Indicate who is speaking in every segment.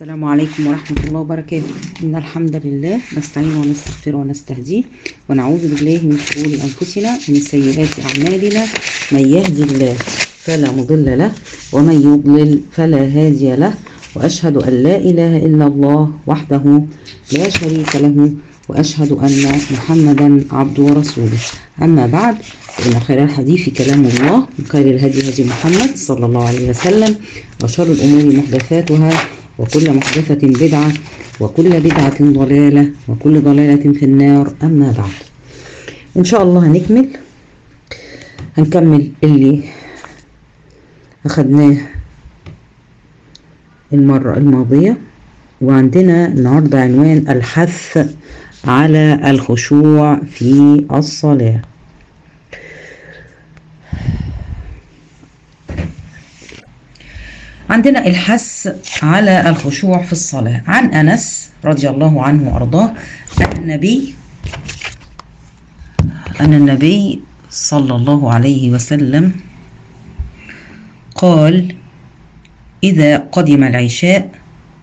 Speaker 1: السلام عليكم ورحمة الله وبركاته إن الحمد لله نستعين ونستغفر ونستهديه ونعوذ بالله من شرور أنفسنا ومن سيئات أعمالنا من يهدي الله فلا مضل له ومن يضلل فلا هادي له وأشهد أن لا إله إلا الله وحده لا شريك له وأشهد أن محمدا عبده ورسوله أما بعد فإن خير الحديث كلام الله وخير الهدي هدي محمد صلى الله عليه وسلم وشر الأمور محدثاتها وكل محدثة بدعة وكل بدعة ضلالة وكل ضلالة في النار أما بعد إن شاء الله هنكمل هنكمل اللي أخدناه المرة الماضية وعندنا النهاردة عنوان الحث على الخشوع في الصلاة عندنا الحث على الخشوع في الصلاة عن أنس رضي الله عنه وأرضاه أن النبي أن النبي صلى الله عليه وسلم قال إذا قدم العشاء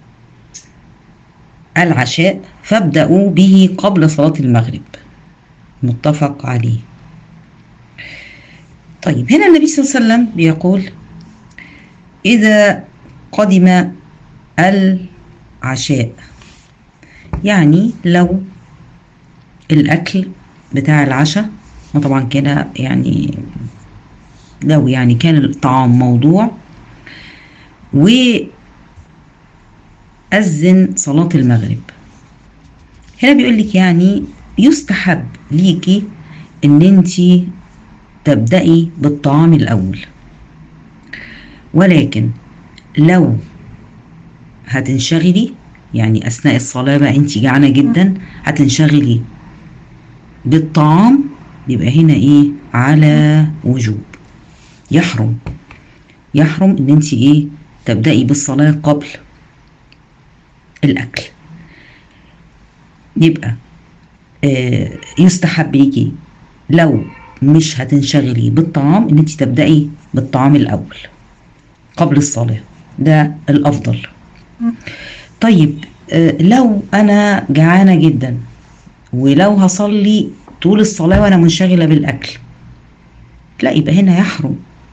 Speaker 1: العشاء فابدأوا به قبل صلاة المغرب متفق عليه طيب هنا النبي صلى الله عليه وسلم بيقول إذا قدم العشاء يعني لو الأكل بتاع العشاء وطبعا كده يعني لو يعني كان الطعام موضوع وأذن صلاة المغرب هنا بيقول لك يعني يستحب ليكي ان انت تبدأي بالطعام الأول ولكن لو هتنشغلي يعني أثناء الصلاة بقى أنت جعانة جدا هتنشغلي بالطعام يبقى هنا إيه على وجوب يحرم يحرم إن أنت إيه تبدأي بالصلاة قبل الأكل يبقى آه يستحب ليكي لو مش هتنشغلي بالطعام ان انت تبدأي بالطعام الاول قبل الصلاة ده الافضل طيب آه لو انا جعانة جدا ولو هصلي طول الصلاة وانا منشغلة بالاكل لا يبقى هنا يحرم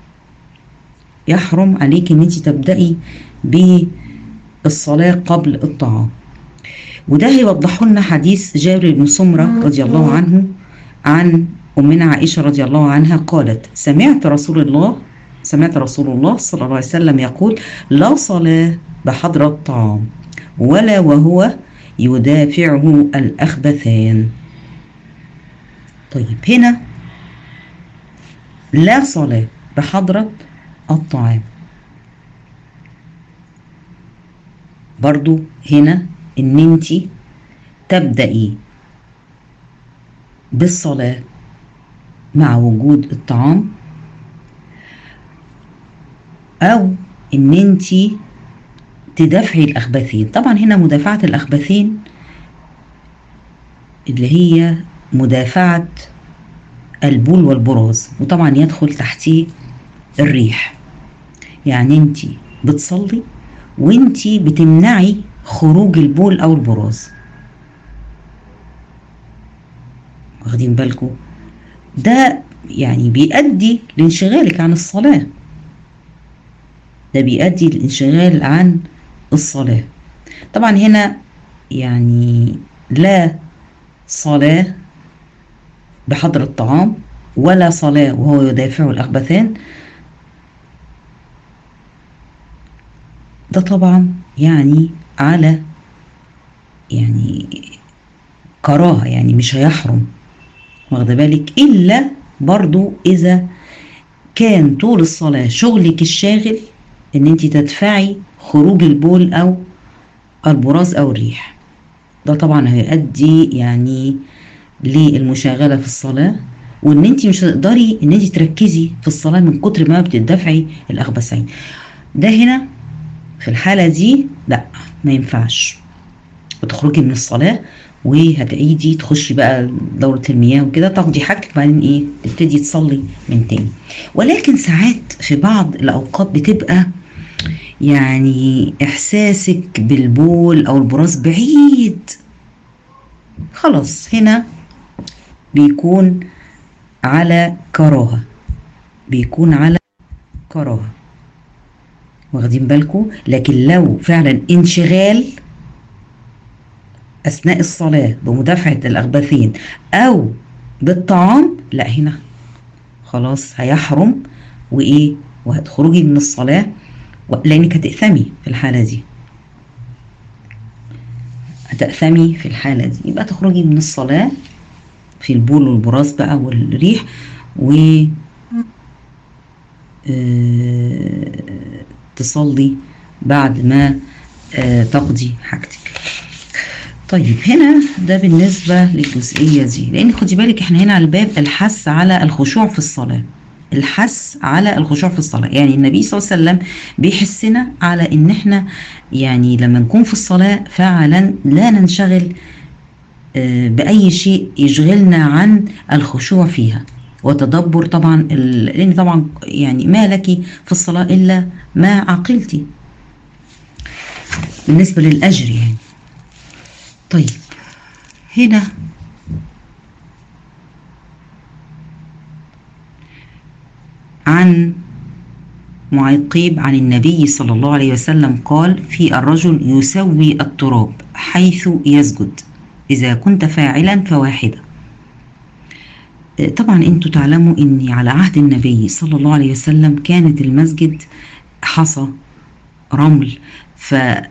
Speaker 1: يحرم عليك ان انت تبدأي بالصلاة قبل الطعام وده هيوضحه لنا حديث جابر بن سمرة رضي الله عنه عن أمنا عائشة رضي الله عنها قالت سمعت رسول الله سمعت رسول الله صلى الله عليه وسلم يقول لا صلاة بحضرة الطعام ولا وهو يدافعه الأخبثان طيب هنا لا صلاة بحضرة الطعام برضو هنا ان انت تبدأي بالصلاة مع وجود الطعام او ان انت تدافعي الاخبثين طبعا هنا مدافعة الاخبثين اللي هي مدافعة البول والبراز وطبعا يدخل تحتيه الريح يعني انت بتصلي وانت بتمنعي خروج البول او البراز واخدين بالكم ده يعني بيؤدي لانشغالك عن الصلاة ده بيؤدي للانشغال عن الصلاة طبعا هنا يعني لا صلاة بحضر الطعام ولا صلاة وهو يدافع الأخبثان ده طبعا يعني على يعني كراهة يعني مش هيحرم واخده بالك إلا برضو إذا كان طول الصلاة شغلك الشاغل إن أنت تدفعي خروج البول أو البراز أو الريح ده طبعا هيؤدي يعني للمشاغلة في الصلاة وإن أنت مش هتقدري إن أنت تركزي في الصلاة من كتر ما بتدفعي الأخبثين ده هنا في الحالة دي لا ما ينفعش وتخرجي من الصلاة وهتعيدي تخشي بقى دورة المياه وكده تاخدي حاجتك بعدين ايه تبتدي تصلي من تاني ولكن ساعات في بعض الأوقات بتبقى يعني إحساسك بالبول أو البراز بعيد خلاص هنا بيكون على كراهة بيكون على كراهة واخدين بالكم لكن لو فعلا انشغال أثناء الصلاة بمدافعة الأخبثين أو بالطعام لا هنا خلاص هيحرم وإيه وهتخرجي من الصلاة لأنك هتأثمي في الحالة دي هتأثمي في الحالة دي يبقى تخرجي من الصلاة في البول والبراز بقى والريح و تصلي بعد ما تقضي حاجتك طيب هنا ده بالنسبة للجزئية دي لأن خدي بالك احنا هنا على الباب الحث على الخشوع في الصلاة الحث على الخشوع في الصلاة يعني النبي صلى الله عليه وسلم بيحسنا على ان احنا يعني لما نكون في الصلاة فعلا لا ننشغل بأي شيء يشغلنا عن الخشوع فيها وتدبر طبعا لان طبعا يعني ما لك في الصلاة إلا ما عقلتي بالنسبة للأجر يعني طيب هنا عن معقيب عن النبي صلى الله عليه وسلم قال في الرجل يسوي التراب حيث يسجد إذا كنت فاعلا فواحدة طبعا انتوا تعلموا ان على عهد النبي صلى الله عليه وسلم كانت المسجد حصى رمل فهنا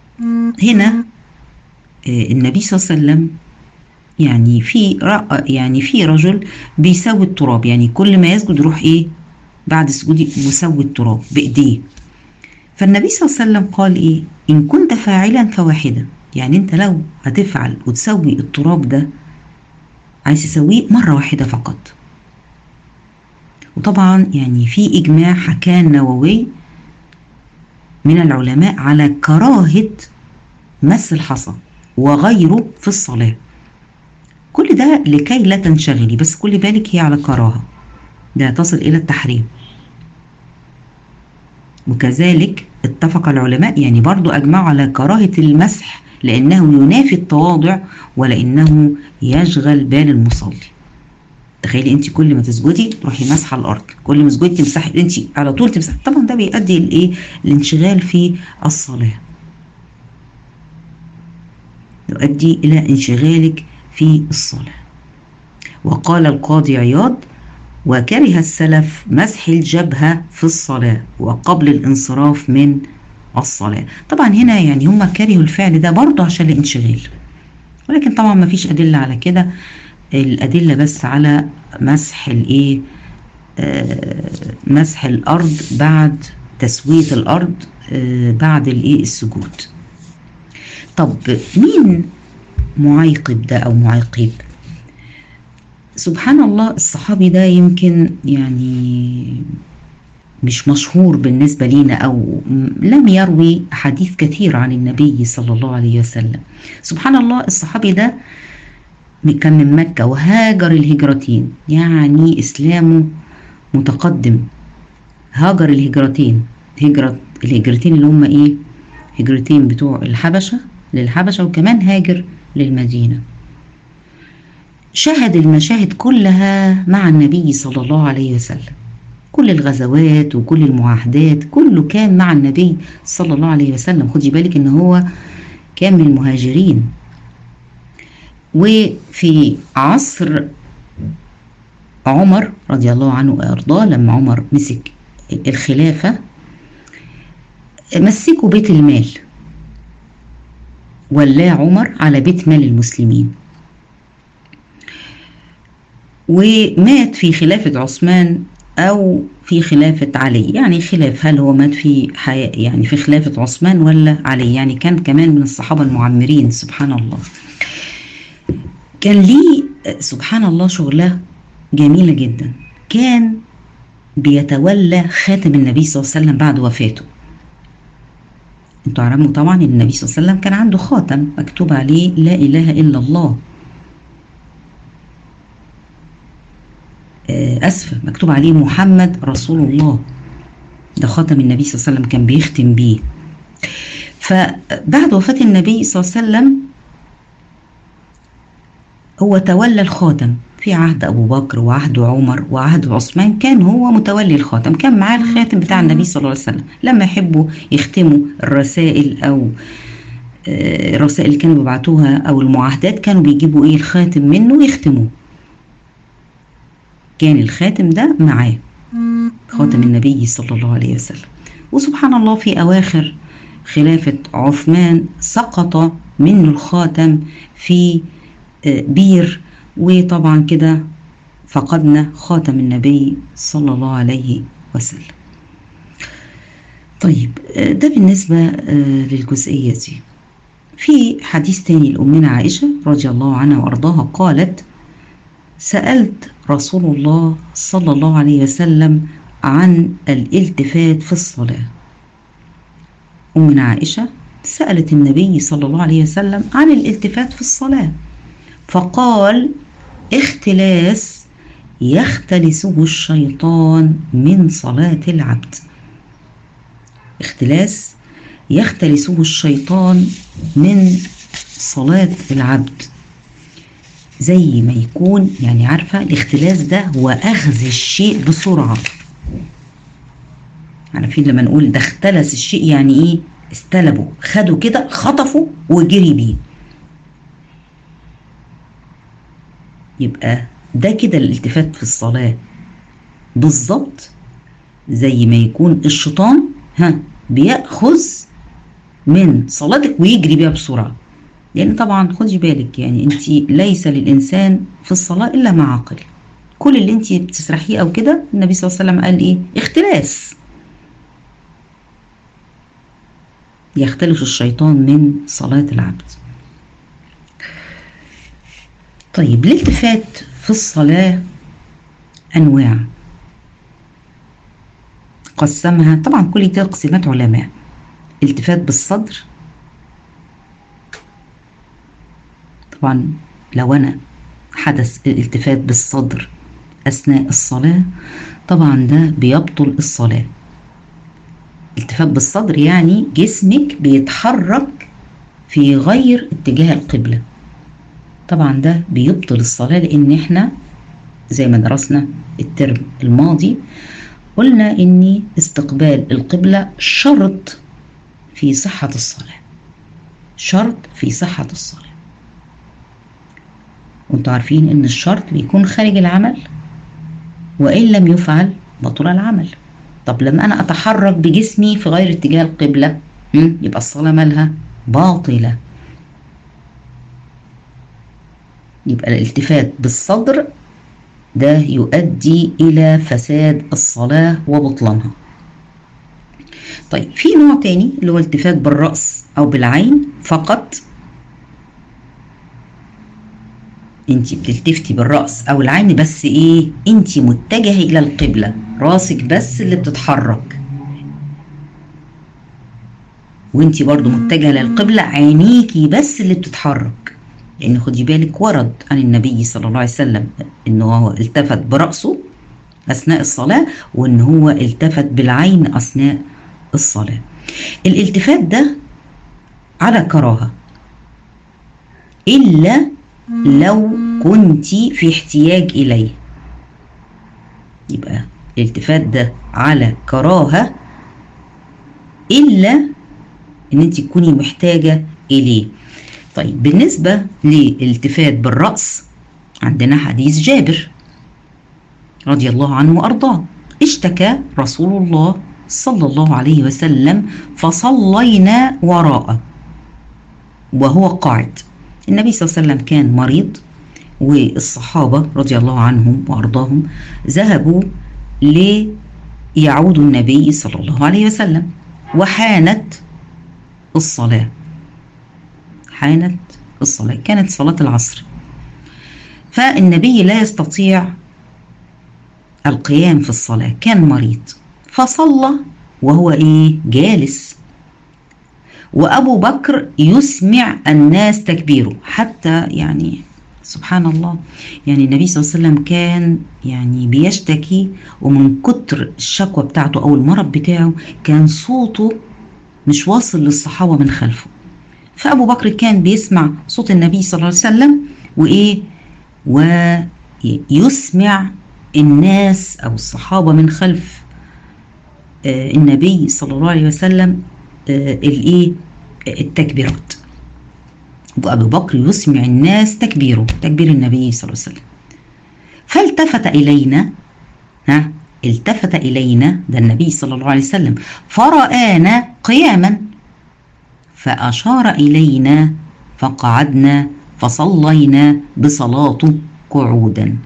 Speaker 1: النبي صلى الله عليه وسلم يعني في يعني في رجل بيسوي التراب يعني كل ما يسجد يروح ايه بعد سجوده مسوي التراب بايديه فالنبي صلى الله عليه وسلم قال ايه ان كنت فاعلا فواحده يعني انت لو هتفعل وتسوي التراب ده عايز تسويه مرة واحدة فقط وطبعا يعني في إجماع حكاه النووي من العلماء على كراهة مس الحصى وغيره في الصلاة كل ده لكي لا تنشغلي بس كل بالك هي على كراهة ده تصل إلى التحريم وكذلك اتفق العلماء يعني برضو أجمعوا على كراهة المسح لأنه ينافي التواضع ولأنه يشغل بال المصلي تخيلي انت كل ما تسجدي تروحي ماسحه الارض كل ما تسجدي تمسحي انت على طول تمسحي طبعا ده بيؤدي لايه الانشغال في الصلاه يؤدي الى انشغالك في الصلاه وقال القاضي عياض وكره السلف مسح الجبهه في الصلاه وقبل الانصراف من الصلاه طبعا هنا يعني هم كرهوا الفعل ده برضه عشان الانشغال ولكن طبعا ما فيش أدلة على كده الأدلة بس على مسح الإيه آه مسح الأرض بعد تسوية الأرض آه بعد الإيه السجود طب مين معيقب ده أو معيقب سبحان الله الصحابي ده يمكن يعني مش مشهور بالنسبة لينا أو لم يروي حديث كثير عن النبي صلى الله عليه وسلم سبحان الله الصحابي ده كان من مكة وهاجر الهجرتين يعني إسلامه متقدم هاجر الهجرتين هجرة الهجرتين اللي هم إيه هجرتين بتوع الحبشة للحبشة وكمان هاجر للمدينة شهد المشاهد كلها مع النبي صلى الله عليه وسلم كل الغزوات وكل المعاهدات كله كان مع النبي صلى الله عليه وسلم خدي بالك ان هو كان من المهاجرين وفي عصر عمر رضي الله عنه وارضاه لما عمر مسك الخلافة مسكوا بيت المال ولاه عمر على بيت مال المسلمين ومات في خلافة عثمان أو في خلافة علي يعني خلاف هل هو مات في حياة يعني في خلافة عثمان ولا علي يعني كان كمان من الصحابة المعمرين سبحان الله كان ليه سبحان الله شغلة جميلة جدا كان بيتولى خاتم النبي صلى الله عليه وسلم بعد وفاته انتوا عارفين طبعا ان النبي صلى الله عليه وسلم كان عنده خاتم مكتوب عليه لا اله الا الله اسفه مكتوب عليه محمد رسول الله ده خاتم النبي صلى الله عليه وسلم كان بيختم بيه فبعد وفاة النبي صلى الله عليه وسلم هو تولى الخاتم في عهد أبو بكر وعهد عمر وعهد عثمان كان هو متولي الخاتم كان معاه الخاتم بتاع النبي صلى الله عليه وسلم لما يحبوا يختموا الرسائل أو الرسائل اللي كانوا بيبعتوها أو المعاهدات كانوا بيجيبوا إيه الخاتم منه ويختموه كان الخاتم ده معاه خاتم النبي صلى الله عليه وسلم وسبحان الله في أواخر خلافة عثمان سقط منه الخاتم في بير وطبعا كده فقدنا خاتم النبي صلى الله عليه وسلم طيب ده بالنسبة للجزئية دي في حديث تاني لأمنا عائشة رضي الله عنها وأرضاها قالت سألت رسول الله صلى الله عليه وسلم عن الالتفات في الصلاة أمنا عائشة سألت النبي صلى الله عليه وسلم عن الالتفات في الصلاة فقال اختلاس يختلسه الشيطان من صلاة العبد اختلاس يختلسه الشيطان من صلاة العبد زي ما يكون يعني عارفة الاختلاس ده هو أخذ الشيء بسرعة عارفين لما نقول ده اختلس الشيء يعني ايه استلبه خده كده خطفه وجري بيه يبقى ده كده الالتفات في الصلاة بالظبط زي ما يكون الشيطان ها بيأخذ من صلاتك ويجري بيها بسرعة لأن طبعا خدي بالك يعني أنت ليس للإنسان في الصلاة إلا ما عقل كل اللي أنت بتسرحيه أو كده النبي صلى الله عليه وسلم قال إيه اختلاس يختلف الشيطان من صلاة العبد طيب الالتفات في الصلاة أنواع قسمها طبعا كل دي تقسيمات علماء التفات بالصدر طبعا لو أنا حدث الالتفات بالصدر أثناء الصلاة طبعا ده بيبطل الصلاة التفات بالصدر يعني جسمك بيتحرك في غير اتجاه القبلة طبعا ده بيبطل الصلاة لأن احنا زي ما درسنا الترم الماضي قلنا ان استقبال القبلة شرط في صحة الصلاة شرط في صحة الصلاة وانتوا عارفين ان الشرط بيكون خارج العمل وإن لم يفعل بطل العمل طب لما أنا أتحرك بجسمي في غير اتجاه القبلة يبقى الصلاة مالها باطلة يبقى الالتفات بالصدر ده يؤدي إلى فساد الصلاة وبطلانها طيب في نوع تاني اللي هو التفات بالرأس أو بالعين فقط انت بتلتفتي بالرأس أو العين بس إيه انت متجهة إلى القبلة راسك بس اللي بتتحرك وانت برضو متجهة للقبلة عينيكي بس اللي بتتحرك لأن خدي بالك ورد عن النبي صلى الله عليه وسلم إنه هو التفت برأسه أثناء الصلاة وإن هو التفت بالعين أثناء الصلاة الالتفات ده على كراهة إلا لو كنت في احتياج إليه يبقى الالتفات ده على كراهة إلا إن أنت تكوني محتاجة إليه طيب بالنسبة للالتفات بالرأس عندنا حديث جابر رضي الله عنه وأرضاه اشتكى رسول الله صلى الله عليه وسلم فصلينا وراءه وهو قاعد النبي صلى الله عليه وسلم كان مريض والصحابة رضي الله عنهم وأرضاهم ذهبوا ليعودوا النبي صلى الله عليه وسلم وحانت الصلاة حانت الصلاة كانت صلاة العصر فالنبي لا يستطيع القيام في الصلاة كان مريض فصلى وهو ايه جالس وابو بكر يسمع الناس تكبيره حتى يعني سبحان الله يعني النبي صلى الله عليه وسلم كان يعني بيشتكي ومن كتر الشكوى بتاعته او المرض بتاعه كان صوته مش واصل للصحابة من خلفه فأبو بكر كان بيسمع صوت النبي صلى الله عليه وسلم وإيه ويسمع الناس أو الصحابة من خلف آه النبي صلى الله عليه وسلم آه الإيه التكبيرات وأبو بكر يسمع الناس تكبيره تكبير النبي صلى الله عليه وسلم فالتفت إلينا ها التفت إلينا ده النبي صلى الله عليه وسلم فرآنا قياما فأشار إلينا فقعدنا فصلينا بصلاته قعودا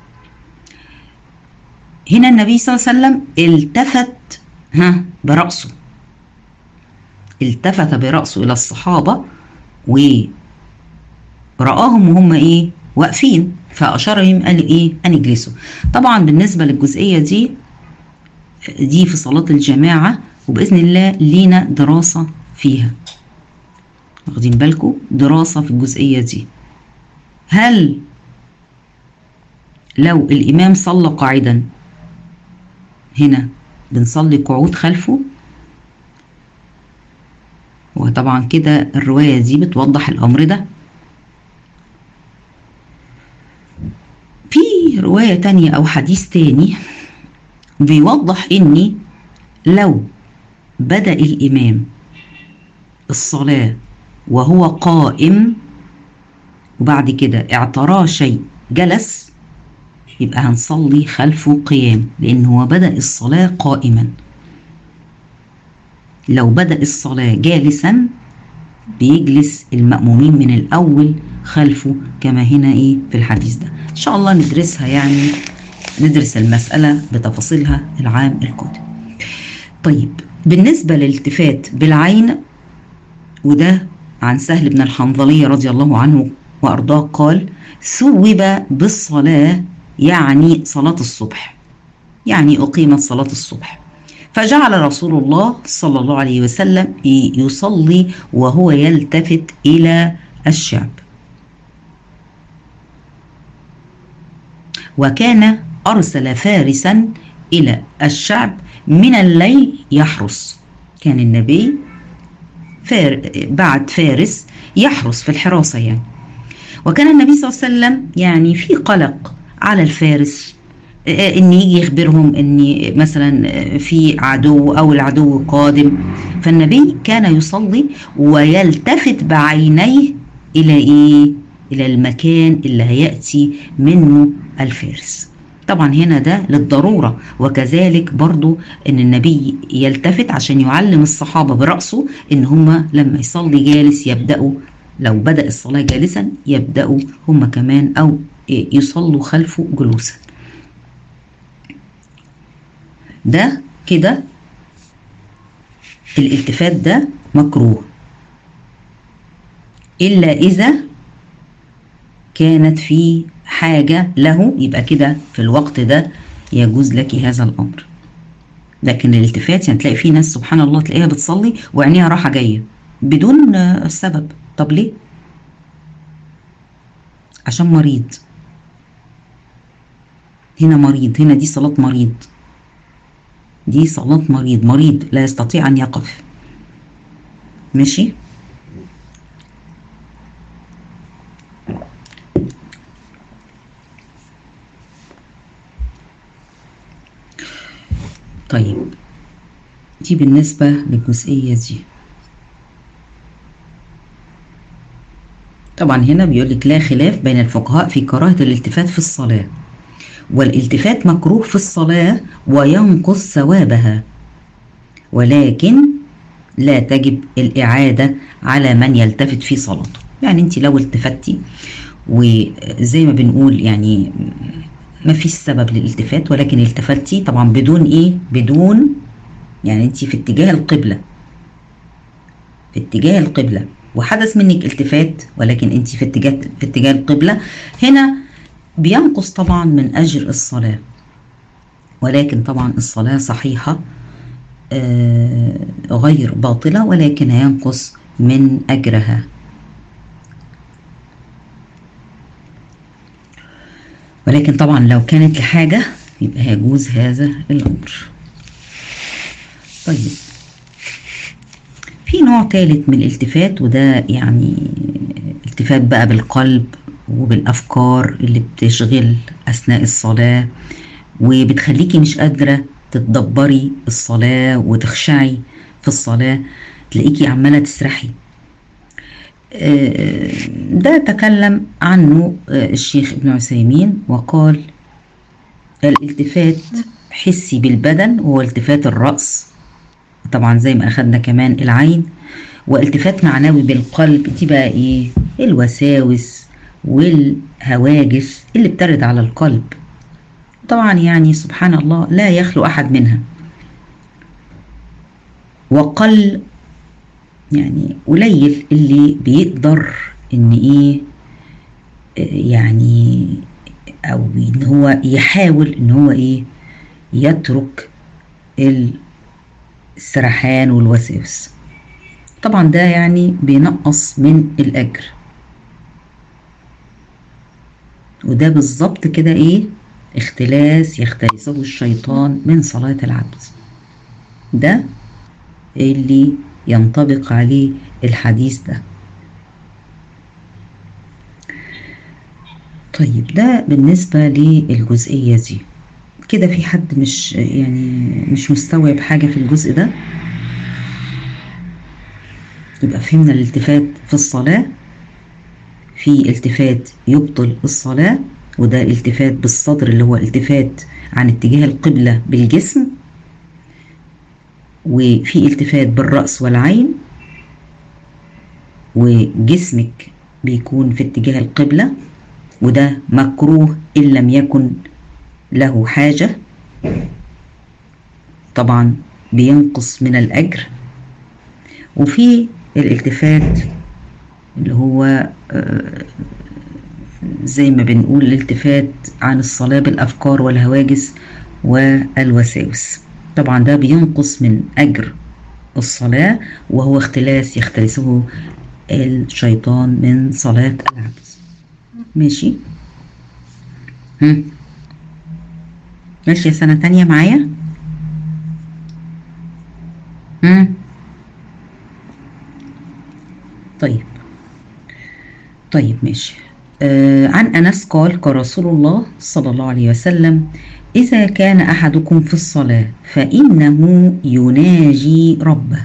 Speaker 1: هنا النبي صلى الله عليه وسلم التفت ها برأسه التفت برأسه إلى الصحابة ورآهم وهم إيه واقفين فأشار إليهم قال إيه أن اجلسوا طبعا بالنسبة للجزئية دي دي في صلاة الجماعة وبإذن الله لينا دراسة فيها واخدين بالكم دراسة في الجزئية دي هل لو الإمام صلى قاعدا هنا بنصلي قعود خلفه وطبعا كده الرواية دي بتوضح الأمر ده في رواية تانية أو حديث تاني بيوضح إني لو بدأ الإمام الصلاة وهو قائم وبعد كده اعتراه شيء جلس يبقى هنصلي خلفه قيام لأن هو بدأ الصلاة قائما لو بدأ الصلاة جالسا بيجلس المأمومين من الأول خلفه كما هنا إيه في الحديث ده إن شاء الله ندرسها يعني ندرس المسألة بتفاصيلها العام القادم طيب بالنسبة للالتفات بالعين وده عن سهل بن الحنظلية رضي الله عنه وأرضاه قال ثوب بالصلاة يعني صلاة الصبح يعني أقيمت صلاة الصبح فجعل رسول الله صلى الله عليه وسلم يصلي وهو يلتفت إلى الشعب وكان أرسل فارسا إلى الشعب من الليل يحرس كان النبي فار بعد فارس يحرس في الحراسة يعني وكان النبي صلى الله عليه وسلم يعني في قلق على الفارس ان يجي يخبرهم ان مثلا في عدو او العدو قادم فالنبي كان يصلي ويلتفت بعينيه الى ايه الى المكان اللي هياتي منه الفارس طبعا هنا ده للضرورة وكذلك برضو ان النبي يلتفت عشان يعلم الصحابة برأسه ان هم لما يصلي جالس يبدأوا لو بدأ الصلاة جالسا يبدأوا هم كمان او يصلوا خلفه جلوسا ده كده الالتفات ده مكروه إلا إذا كانت في حاجة له يبقى كده في الوقت ده يجوز لك هذا الأمر لكن الالتفات يعني تلاقي في ناس سبحان الله تلاقيها بتصلي وعينيها راحة جاية بدون سبب طب ليه؟ عشان مريض هنا مريض هنا دي صلاة مريض دي صلاة مريض مريض لا يستطيع أن يقف ماشي طيب دي بالنسبة للجزئية دي طبعا هنا بيقول لك لا خلاف بين الفقهاء في كراهة الالتفات في الصلاة والالتفات مكروه في الصلاة وينقص ثوابها ولكن لا تجب الإعادة على من يلتفت في صلاته يعني انت لو التفتي وزي ما بنقول يعني ما فيش سبب للالتفات ولكن التفتي طبعا بدون ايه بدون يعني انت في اتجاه القبلة في اتجاه القبلة وحدث منك التفات ولكن انت في اتجاه في اتجاه القبلة هنا بينقص طبعا من أجر الصلاة ولكن طبعا الصلاة صحيحة آه غير باطلة ولكن ينقص من أجرها ولكن طبعا لو كانت لحاجة يبقى يجوز هذا الأمر طيب في نوع ثالث من الالتفات وده يعني التفات بقى بالقلب وبالأفكار اللي بتشغل أثناء الصلاة وبتخليكي مش قادرة تتدبري الصلاة وتخشعي في الصلاة تلاقيكي عمالة تسرحي ده تكلم عنه الشيخ ابن عثيمين وقال الالتفات حسي بالبدن هو التفات الرأس طبعا زي ما أخدنا كمان العين والتفات معنوي بالقلب دي بقى ايه الوساوس والهواجس اللي بترد على القلب طبعا يعني سبحان الله لا يخلو أحد منها وقل يعني قليل اللي بيقدر ان ايه يعني او ان هو يحاول ان هو ايه يترك السرحان والوساوس طبعا ده يعني بينقص من الاجر وده بالظبط كده ايه اختلاس يختلسه الشيطان من صلاة العبد ده اللي ينطبق عليه الحديث ده طيب ده بالنسبة للجزئية دي كده في حد مش يعني مش مستوعب حاجة في الجزء ده يبقى فهمنا الالتفات في الصلاة في التفات يبطل الصلاة وده التفات بالصدر اللي هو التفات عن اتجاه القبلة بالجسم وفي التفات بالرأس والعين وجسمك بيكون في اتجاه القبلة وده مكروه إن لم يكن له حاجة طبعا بينقص من الأجر وفي الالتفات اللي هو زي ما بنقول الالتفات عن الصلاة بالأفكار والهواجس والوساوس طبعا ده بينقص من أجر الصلاة وهو اختلاس يختلسه الشيطان من صلاة العبد ماشي هم. ماشي يا سنة تانية معايا هم. طيب طيب ماشي آه عن أنس قال قال رسول الله صلى الله عليه وسلم إذا كان أحدكم في الصلاة فإنه يناجي ربه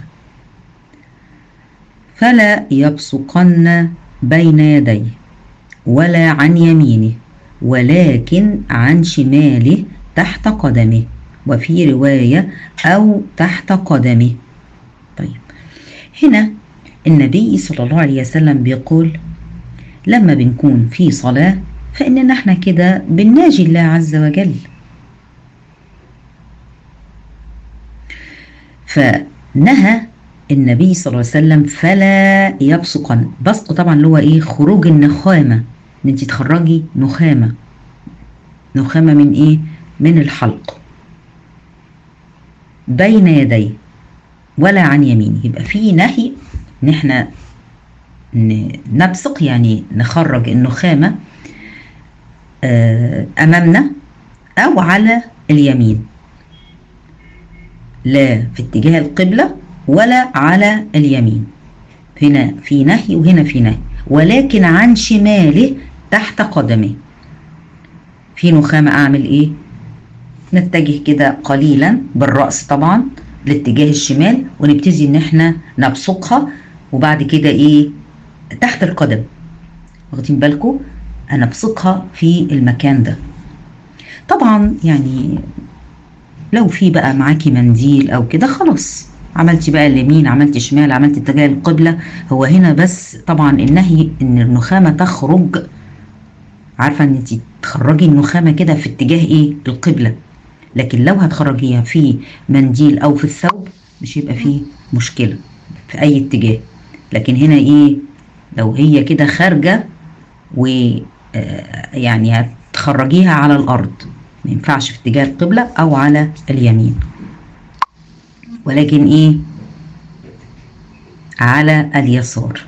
Speaker 1: فلا يبصقن بين يديه ولا عن يمينه ولكن عن شماله تحت قدمه وفي رواية أو تحت قدمه طيب هنا النبي صلى الله عليه وسلم بيقول لما بنكون في صلاة فإننا احنا كده بنناجي الله عز وجل فنهى النبي صلى الله عليه وسلم فلا يبصقن بصق طبعا اللي هو ايه خروج النخامه ان انت تخرجي نخامه نخامه من ايه من الحلق بين يديه ولا عن يمينه يبقى في نهي ان احنا نبصق يعني نخرج النخامه امامنا او على اليمين لا في اتجاه القبله ولا على اليمين هنا في نهي وهنا في نهي ولكن عن شماله تحت قدمه في نخامة أعمل إيه نتجه كده قليلا بالرأس طبعا لاتجاه الشمال ونبتدي إن إحنا نبصقها وبعد كده إيه تحت القدم واخدين بالكم أنا بصقها في المكان ده طبعا يعني لو في بقى معاكي منديل أو كده خلاص عملتي بقى اليمين عملتي شمال عملتي اتجاه القبلة هو هنا بس طبعا النهي ان النخامة تخرج عارفة ان انت تخرجي النخامة كده في اتجاه ايه القبلة لكن لو هتخرجيها في منديل او في الثوب مش هيبقى فيه مشكلة في اي اتجاه لكن هنا ايه لو هي كده خارجة و يعني هتخرجيها على الارض ما ينفعش في اتجاه القبلة او على اليمين ولكن ايه على اليسار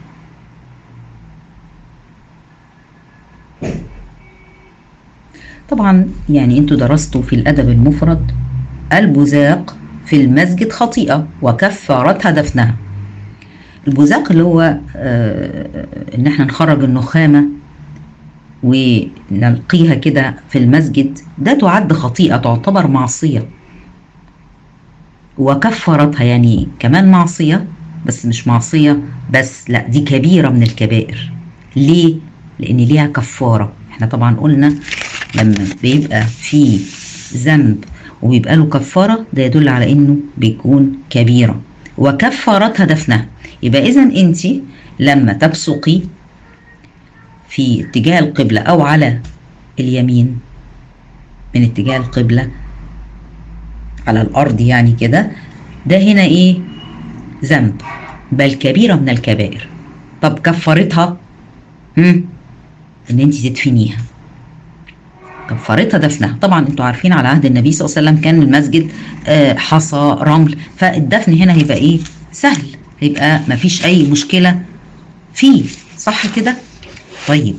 Speaker 1: طبعا يعني انتوا درستوا في الأدب المفرد البزاق في المسجد خطيئة وكفارتها دفنها البزاق اللي هو آه ان احنا نخرج النخامة ونلقيها كده في المسجد ده تعد خطيئة تعتبر معصية وكفرتها يعني كمان معصية بس مش معصية بس لا دي كبيرة من الكبائر ليه؟ لأن ليها كفارة احنا طبعا قلنا لما بيبقى في ذنب وبيبقى له كفارة ده يدل على انه بيكون كبيرة وكفارتها دفنها يبقى اذا انت لما تبصقي في اتجاه القبلة او على اليمين من اتجاه القبلة على الارض يعني كده ده هنا ايه ذنب بل كبيرة من الكبائر طب كفارتها هم ان انت تدفنيها كفارتها دفنها طبعا انتوا عارفين على عهد النبي صلى الله عليه وسلم كان المسجد آه حصى رمل فالدفن هنا هيبقى ايه سهل هيبقى مفيش اي مشكلة فيه صح كده طيب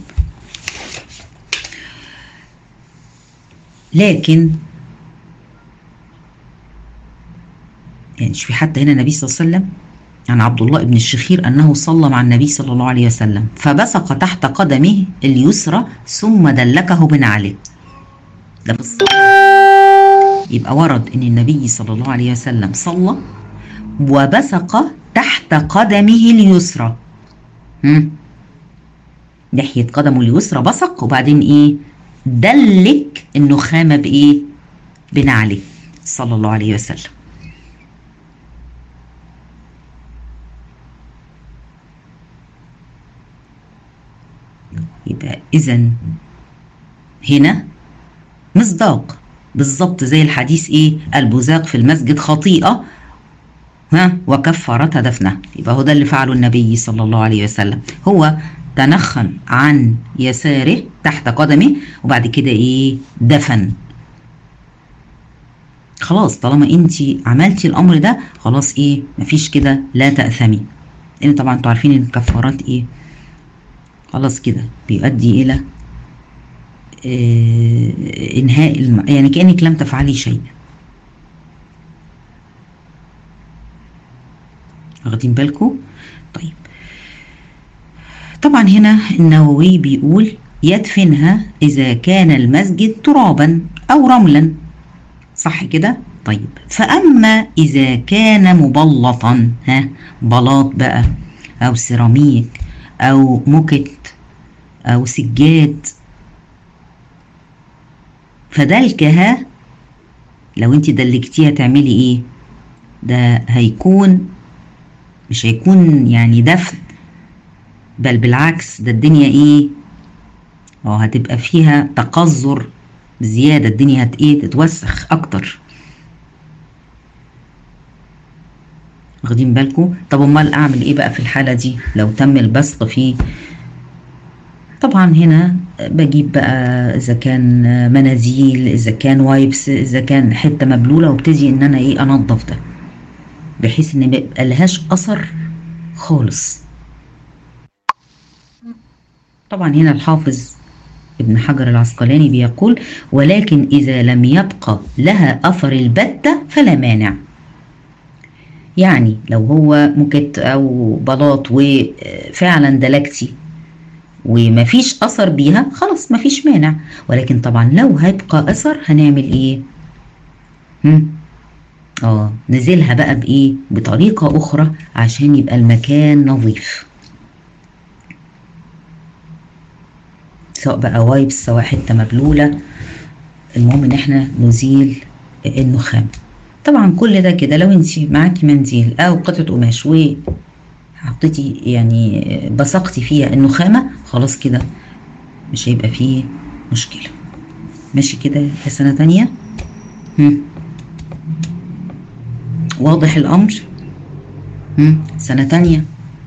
Speaker 1: لكن يعني مش في حتى هنا النبي صلى الله عليه وسلم عن عبد الله بن الشخير أنه صلى مع النبي صلى الله عليه وسلم فبصق تحت قدمه اليسرى ثم دلكه بنعله ده في يبقى ورد أن النبي صلى الله عليه وسلم صلى وبصق تحت قدمه اليسرى هم؟ ناحية قدمه اليسرى بصق وبعدين إيه دلك النخامة بإيه بنعله صلى الله عليه وسلم يبقى إذا هنا مصداق بالظبط زي الحديث إيه البزاق في المسجد خطيئة ها وكفارتها دفنها يبقى هو ده اللي فعله النبي صلى الله عليه وسلم هو تنخم عن يساره تحت قدمه وبعد كده ايه دفن خلاص طالما انت عملتي الامر ده خلاص ايه مفيش كده لا تأثمي لان طبعا انتوا عارفين ان الكفارات ايه خلاص كده بيؤدي الى آه انهاء الم... يعني كانك لم تفعلي شيء واخدين بالكم طيب طبعا هنا النووي بيقول يدفنها اذا كان المسجد ترابا او رملا صح كده طيب فاما اذا كان مبلطا ها بلاط بقى او سيراميك او موكت او سجاد فدلكها لو انت دلكتيها تعملي ايه ده هيكون مش هيكون يعني دفن بل بالعكس ده الدنيا ايه اه هتبقى فيها تقذر زيادة الدنيا هت ايه تتوسخ اكتر واخدين بالكم طب امال اعمل ايه بقى في الحالة دي لو تم البصق فيه طبعا هنا بجيب بقى اذا كان مناديل اذا كان وايبس اذا كان حته مبلوله وابتدي ان انا ايه انضف ده بحيث ان ما يبقى لهاش اثر خالص طبعا هنا الحافظ ابن حجر العسقلاني بيقول ولكن اذا لم يبقى لها اثر البتة فلا مانع يعني لو هو موكت او بلاط وفعلا دلكتي ومفيش اثر بيها خلاص مفيش مانع ولكن طبعا لو هيبقى اثر هنعمل ايه هم اه نزلها بقى بايه بطريقه اخرى عشان يبقى المكان نظيف سواء بقى وايبس سواء حته مبلوله المهم ان احنا نزيل النخام طبعا كل ده كده لو انت معاكي منديل او قطعه قماش و حطيتي يعني بصقتي فيها النخامه خلاص كده مش هيبقى فيه مشكله ماشي كده يا سنه تانية هم. واضح الامر هم. سنه تانية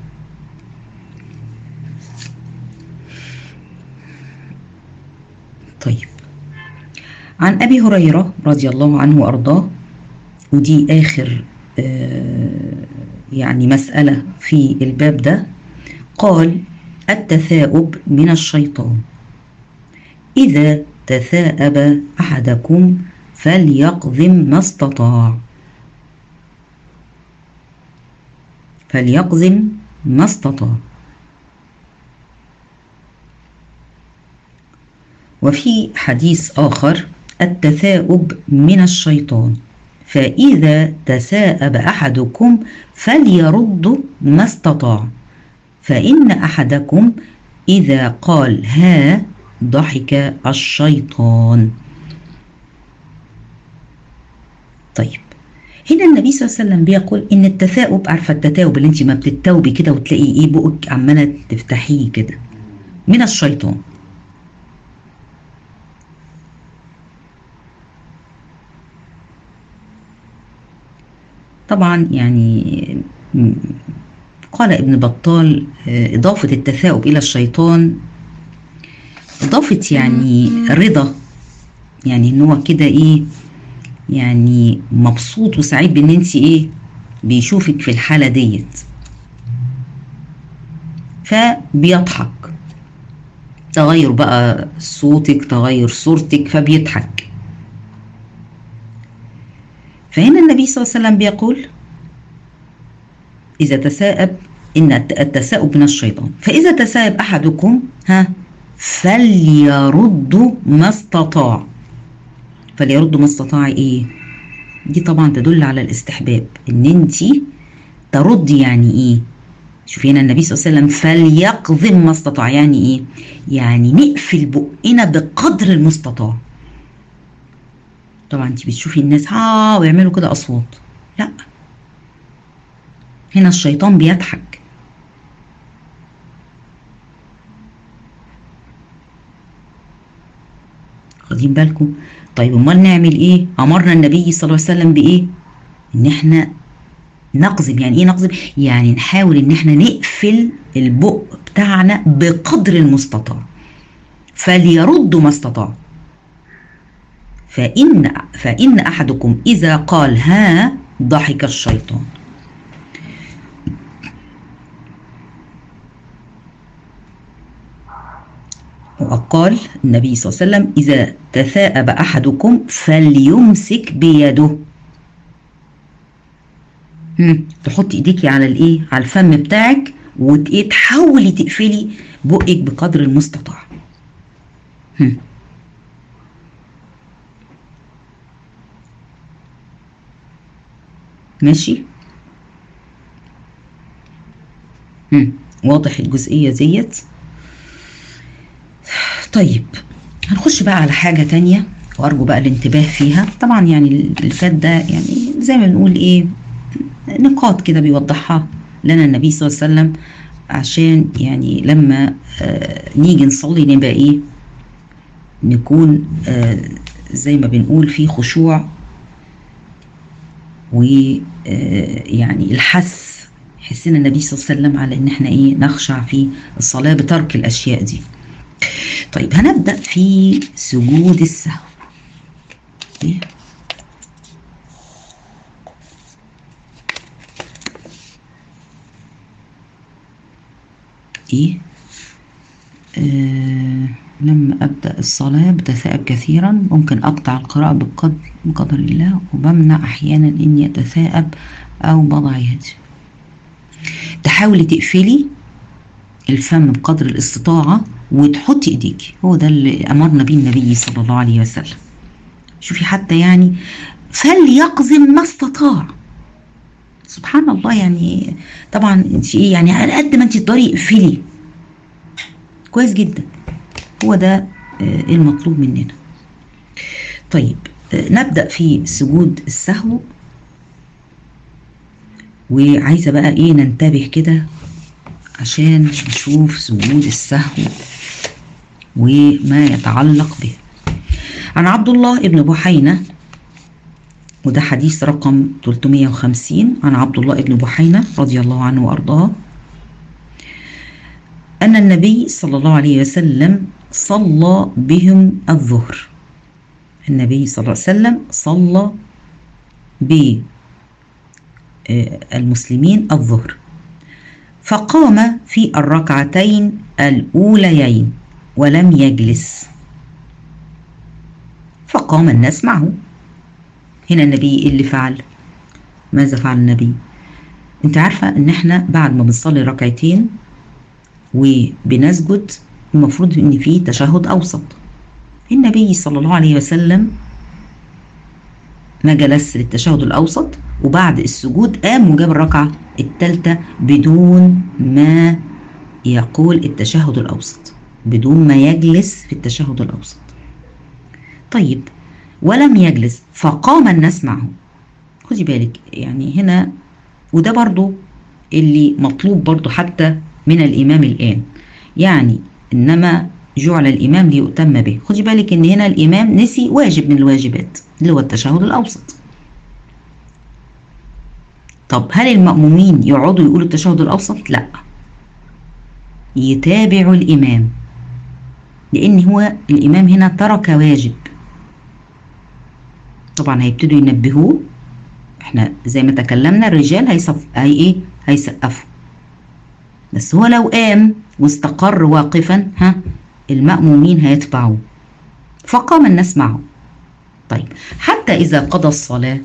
Speaker 1: طيب عن ابي هريره رضي الله عنه وارضاه ودي اخر آه يعني مساله في الباب ده قال التثاؤب من الشيطان اذا تثاءب أحدكم فليقضم ما استطاع فليقضم ما استطاع وفي حديث آخر التثاؤب من الشيطان فإذا تثاءب أحدكم فليرد ما استطاع فإن أحدكم إذا قال ها ضحك الشيطان طيب هنا النبي صلى الله عليه وسلم بيقول ان التثاؤب عارفه التثاؤب اللي انت ما بتتوبي كده وتلاقي ايه بقك عماله تفتحيه كده من الشيطان طبعا يعني قال ابن بطال إضافة التثاؤب إلى الشيطان إضافة يعني رضا يعني إن هو كده إيه يعني مبسوط وسعيد بإن أنت إيه بيشوفك في الحالة ديت فبيضحك تغير بقى صوتك تغير صورتك فبيضحك فهنا النبي صلى الله عليه وسلم بيقول إذا تساءب إن التساؤب من الشيطان فإذا تساءب أحدكم ها فليرد ما استطاع فليرد ما استطاع إيه دي طبعا تدل على الاستحباب إن أنت ترد يعني إيه شوفي هنا النبي صلى الله عليه وسلم فليقضم ما استطاع يعني إيه يعني نقفل بقنا بقدر المستطاع طبعا انت بتشوفي الناس ها ويعملوا كده اصوات لا هنا الشيطان بيضحك واخدين بالكم طيب امال نعمل ايه امرنا النبي صلى الله عليه وسلم بايه ان احنا نقزم يعني ايه نقزم يعني نحاول ان احنا نقفل البق بتاعنا بقدر المستطاع فليردوا ما استطاع فإن فإن أحدكم إذا قال ها ضحك الشيطان وقال النبي صلى الله عليه وسلم إذا تثاءب أحدكم فليمسك بيده تحطي ايديكي على الايه على الفم بتاعك وتحاولي تقفلي بقك بقدر المستطاع هم. ماشي هم. واضح الجزئية ديت طيب هنخش بقى على حاجة تانية وأرجو بقى الانتباه فيها طبعا يعني اللي فات ده يعني زي ما بنقول إيه نقاط كده بيوضحها لنا النبي صلى الله عليه وسلم عشان يعني لما آه نيجي نصلي نبقى إيه نكون آه زي ما بنقول في خشوع ويعني الحث حسنا النبي صلى الله عليه وسلم على ان احنا ايه نخشع في الصلاه بترك الاشياء دي طيب هنبدا في سجود السهو إيه؟ ايه آه لما ابدا الصلاه بتثاءب كثيرا ممكن اقطع القراءه بقدر بقدر الله وبمنع احيانا اني اتثاءب او بضع يدي تحاولي تقفلي الفم بقدر الاستطاعه وتحطي ايديكي هو ده اللي امرنا بيه النبي صلى الله عليه وسلم شوفي حتى يعني فليقزم ما استطاع سبحان الله يعني طبعا انت ايه يعني على قد ما انت تقدري اقفلي كويس جدا هو ده المطلوب مننا طيب نبدا في سجود السهو وعايزه بقى ايه ننتبه كده عشان نشوف سجود السهو وما يتعلق به عن عبد الله ابن بحينه وده حديث رقم 350 عن عبد الله ابن بحينه رضي الله عنه وارضاه أن النبي صلى الله عليه وسلم صلى بهم الظهر النبي صلى الله عليه وسلم صلى بالمسلمين الظهر فقام في الركعتين الأوليين ولم يجلس فقام الناس معه هنا النبي إيه اللي فعل ماذا فعل النبي انت عارفة ان احنا بعد ما بنصلي ركعتين وبنسجد المفروض ان في تشهد اوسط النبي صلى الله عليه وسلم ما جلس للتشهد الاوسط وبعد السجود قام وجاب الركعة الثالثة بدون ما يقول التشهد الاوسط بدون ما يجلس في التشهد الاوسط طيب ولم يجلس فقام الناس معه خدي بالك يعني هنا وده برضو اللي مطلوب برضو حتى من الإمام الآن يعني إنما جعل الإمام ليؤتم به خدي بالك إن هنا الإمام نسي واجب من الواجبات اللي هو التشهد الأوسط طب هل المأمومين يقعدوا يقولوا التشهد الأوسط؟ لا يتابعوا الإمام لأن هو الإمام هنا ترك واجب طبعا هيبتدوا ينبهوه احنا زي ما تكلمنا الرجال هيصف هي ايه هيسقفوا بس هو لو قام واستقر واقفا ها المأمومين هيتبعوه فقام الناس معه طيب حتى إذا قضى الصلاة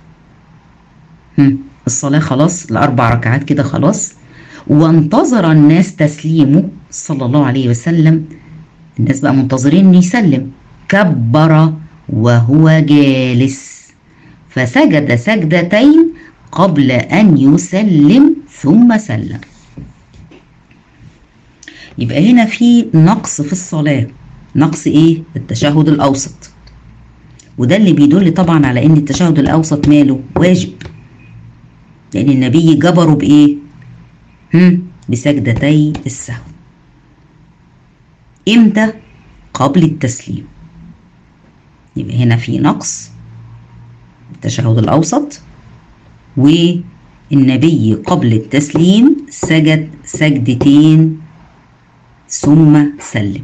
Speaker 1: هم الصلاة خلاص الأربع ركعات كده خلاص وانتظر الناس تسليمه صلى الله عليه وسلم الناس بقى منتظرين انه يسلم كبر وهو جالس فسجد سجدتين قبل أن يسلم ثم سلم يبقى هنا في نقص في الصلاة نقص إيه؟ التشهد الأوسط وده اللي بيدل طبعا على إن التشهد الأوسط ماله واجب لأن النبي جبره بإيه؟ هم؟ بسجدتي السهو إمتى؟ قبل التسليم يبقى هنا في نقص التشهد الأوسط والنبي قبل التسليم سجد سجدتين ثم سلم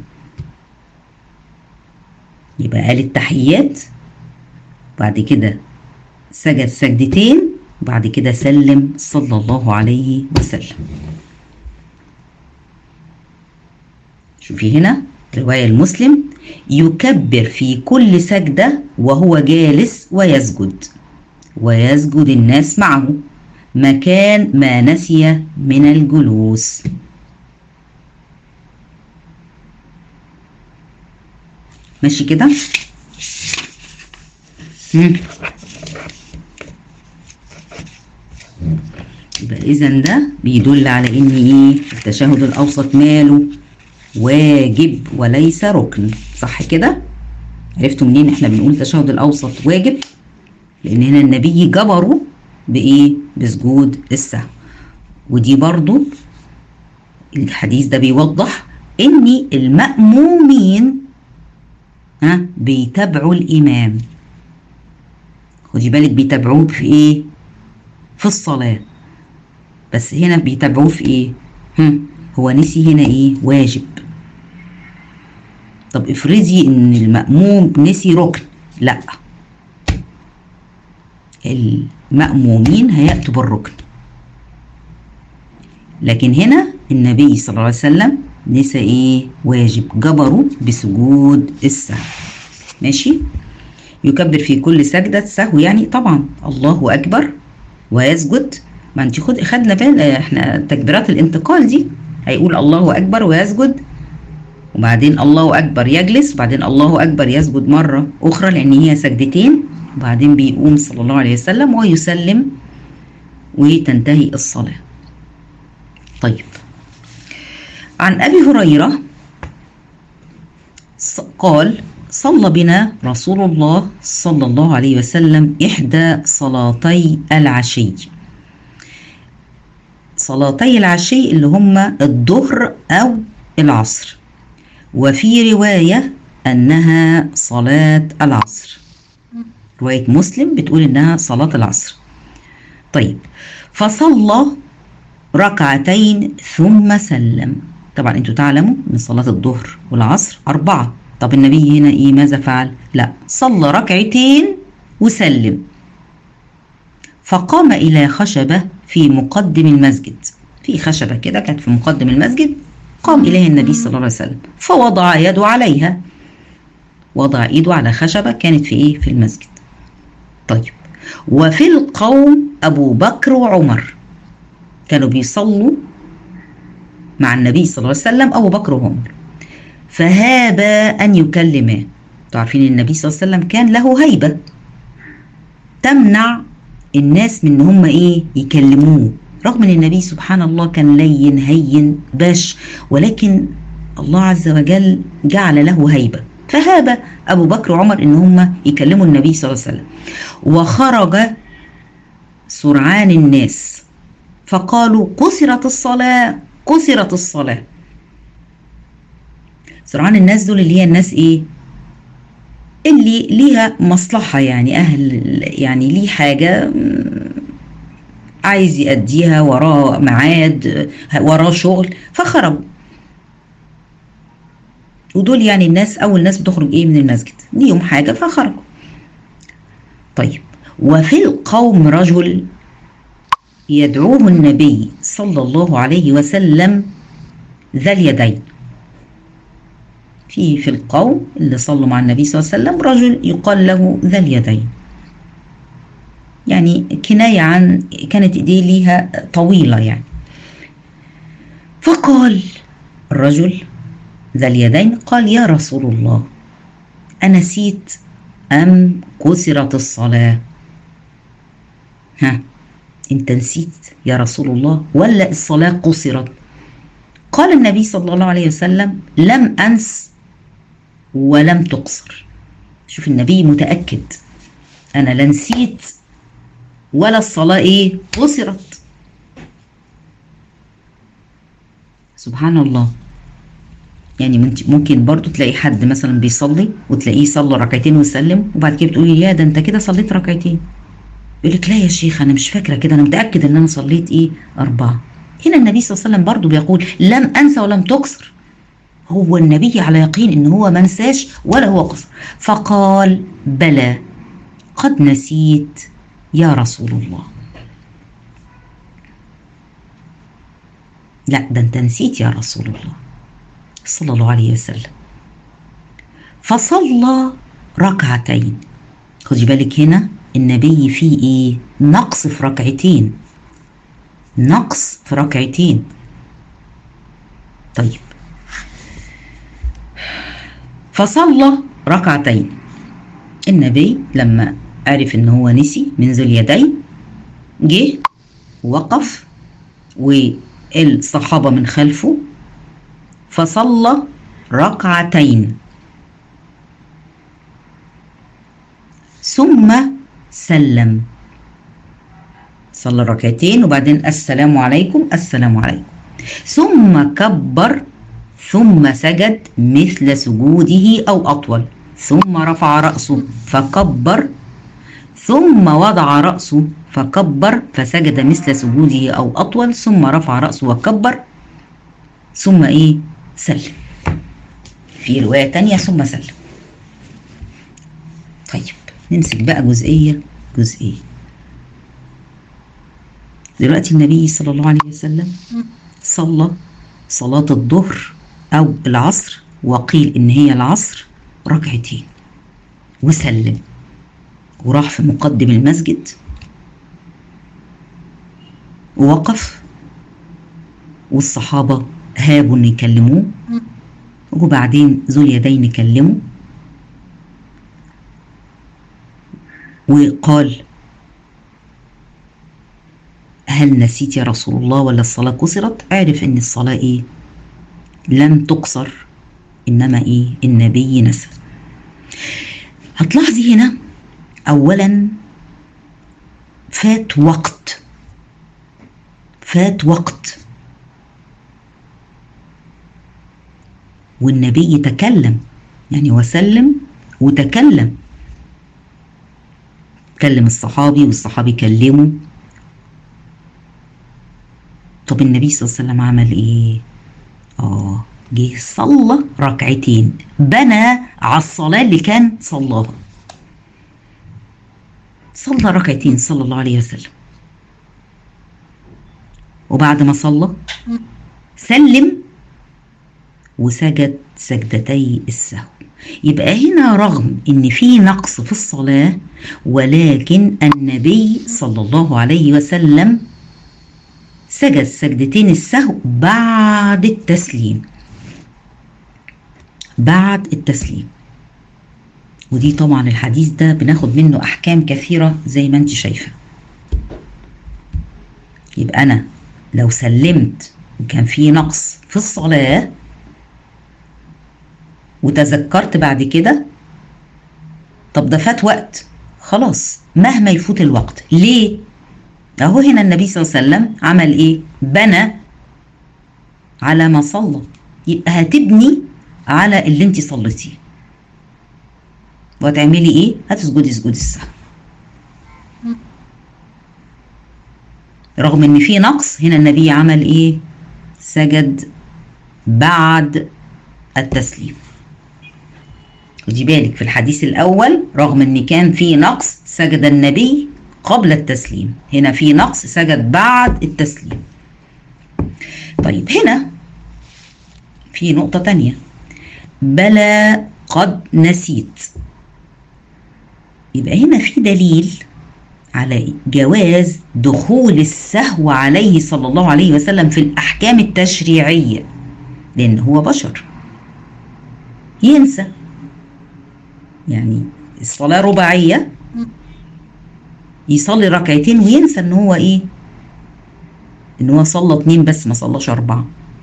Speaker 1: يبقى قال التحيات بعد كده سجد سجدتين بعد كده سلم صلى الله عليه وسلم شوفي هنا رواية المسلم يكبر في كل سجدة وهو جالس ويسجد ويسجد الناس معه مكان ما نسي من الجلوس ماشي كده يبقى اذا ده بيدل على ان ايه التشهد الاوسط ماله واجب وليس ركن صح كده عرفتوا منين احنا بنقول التشهد الاوسط واجب لان هنا النبي جبره بايه بسجود السهو ودي برضو الحديث ده بيوضح ان المأمومين ها بيتابعوا الامام خدي بالك بيتابعوه في ايه في الصلاة بس هنا بيتابعوه في ايه هم هو نسي هنا ايه واجب طب افرضي ان المأموم نسي ركن لا المأمومين هيأتوا بالركن لكن هنا النبي صلى الله عليه وسلم نسى ايه واجب جبره بسجود السهو ماشي يكبر في كل سجدة سهو يعني طبعا الله أكبر ويسجد ما انت خد خدنا بال احنا تكبيرات الانتقال دي هيقول الله أكبر ويسجد وبعدين الله أكبر يجلس وبعدين الله أكبر يسجد مرة أخرى لأن هي سجدتين وبعدين بيقوم صلى الله عليه وسلم ويسلم وتنتهي الصلاة طيب عن أبي هريرة قال صلى بنا رسول الله صلى الله عليه وسلم إحدى صلاتي العشي صلاتي العشي اللي هما الظهر أو العصر وفي رواية أنها صلاة العصر رواية مسلم بتقول إنها صلاة العصر طيب فصلى ركعتين ثم سلم طبعا انتوا تعلموا ان صلاة الظهر والعصر أربعة طب النبي هنا ايه ماذا فعل لا صلى ركعتين وسلم فقام إلى خشبة في مقدم المسجد في خشبة كده كانت في مقدم المسجد قام إليه النبي صلى الله عليه وسلم فوضع يده عليها وضع ايده على خشبة كانت في ايه في المسجد طيب وفي القوم ابو بكر وعمر كانوا بيصلوا مع النبي صلى الله عليه وسلم ابو بكر وعمر فهابا ان يكلما تعرفين النبي صلى الله عليه وسلم كان له هيبة تمنع الناس من ان هم ايه يكلموه رغم ان النبي سبحان الله كان لين هين باش ولكن الله عز وجل جعل له هيبة فهاب أبو بكر وعمر إن هم يكلموا النبي صلى الله عليه وسلم وخرج سرعان الناس فقالوا قصرت الصلاة قصرت الصلاة سرعان الناس دول اللي هي الناس إيه اللي ليها مصلحة يعني أهل يعني ليه حاجة عايز يأديها وراه ميعاد وراه شغل فخرجوا ودول يعني الناس اول ناس بتخرج ايه من المسجد ليهم حاجه فخرجوا طيب وفي القوم رجل يدعوه النبي صلى الله عليه وسلم ذا اليدين في في القوم اللي صلوا مع النبي صلى الله عليه وسلم رجل يقال له ذا اليدين يعني كناية عن كانت ايديه ليها طويلة يعني فقال الرجل ذا اليدين قال يا رسول الله أنسيت أم كسرت الصلاة ها أنت نسيت يا رسول الله ولا الصلاة قصرت قال النبي صلى الله عليه وسلم لم أنس ولم تقصر شوف النبي متأكد أنا لا نسيت ولا الصلاة إيه قصرت سبحان الله يعني ممكن برضو تلاقي حد مثلا بيصلي وتلاقيه صلى ركعتين وسلم وبعد كده بتقولي يا ده انت كده صليت ركعتين يقول لك لا يا شيخ انا مش فاكره كده انا متاكد ان انا صليت ايه اربعه هنا النبي صلى الله عليه وسلم برضو بيقول لم انسى ولم تقصر هو النبي على يقين ان هو ما نساش ولا هو قصر فقال بلى قد نسيت يا رسول الله لا ده انت نسيت يا رسول الله صلى الله عليه وسلم فصلى ركعتين خدي بالك هنا النبي فيه ايه نقص في ركعتين نقص في ركعتين طيب فصلى ركعتين النبي لما عرف ان هو نسي من ذو اليدين جه وقف والصحابة من خلفه فصلى ركعتين ثم سلم صلى ركعتين وبعدين السلام عليكم السلام عليكم ثم كبر ثم سجد مثل سجوده او اطول ثم رفع راسه فكبر ثم وضع راسه فكبر فسجد مثل سجوده او اطول ثم رفع راسه وكبر ثم ايه سلم في رواية تانية ثم سلم طيب نمسك بقى جزئية جزئية دلوقتي النبي صلى الله عليه وسلم صلى صلاة الظهر أو العصر وقيل إن هي العصر ركعتين وسلم وراح في مقدم المسجد ووقف والصحابة هابوا ان يكلموه وبعدين ذو اليدين كلموا وقال هل نسيت يا رسول الله ولا الصلاة قصرت عرف ان الصلاة ايه لم تقصر انما ايه النبي نسى هتلاحظي هنا اولا فات وقت فات وقت والنبي يتكلم يعني وسلم وتكلم كلم الصحابي والصحابي كلمه طب النبي صلى الله عليه وسلم عمل ايه اه جه صلى ركعتين بنى على الصلاة اللي كان صلاها صلى ركعتين صلى الله عليه وسلم وبعد ما صلى سلم وسجد سجدتي السهو يبقى هنا رغم ان في نقص في الصلاة ولكن النبي صلى الله عليه وسلم سجد سجدتين السهو بعد التسليم بعد التسليم ودي طبعا الحديث ده بناخد منه احكام كثيرة زي ما انت شايفة يبقى انا لو سلمت وكان في نقص في الصلاة وتذكرت بعد كده طب ده فات وقت خلاص مهما يفوت الوقت ليه اهو هنا النبي صلى الله عليه وسلم عمل ايه بنى على ما صلى يبقى هتبني على اللي انت صليتيه وهتعملي ايه هتسجدي سجود السهو رغم ان في نقص هنا النبي عمل ايه سجد بعد التسليم خدي بالك في الحديث الاول رغم ان كان في نقص سجد النبي قبل التسليم هنا في نقص سجد بعد التسليم طيب هنا في نقطة تانية بلى قد نسيت يبقى هنا في دليل على جواز دخول السهو عليه صلى الله عليه وسلم في الأحكام التشريعية لأن هو بشر ينسى يعني الصلاة رباعية يصلي ركعتين وينسى ان هو ايه ان هو صلى اتنين بس ما صلاش اربعة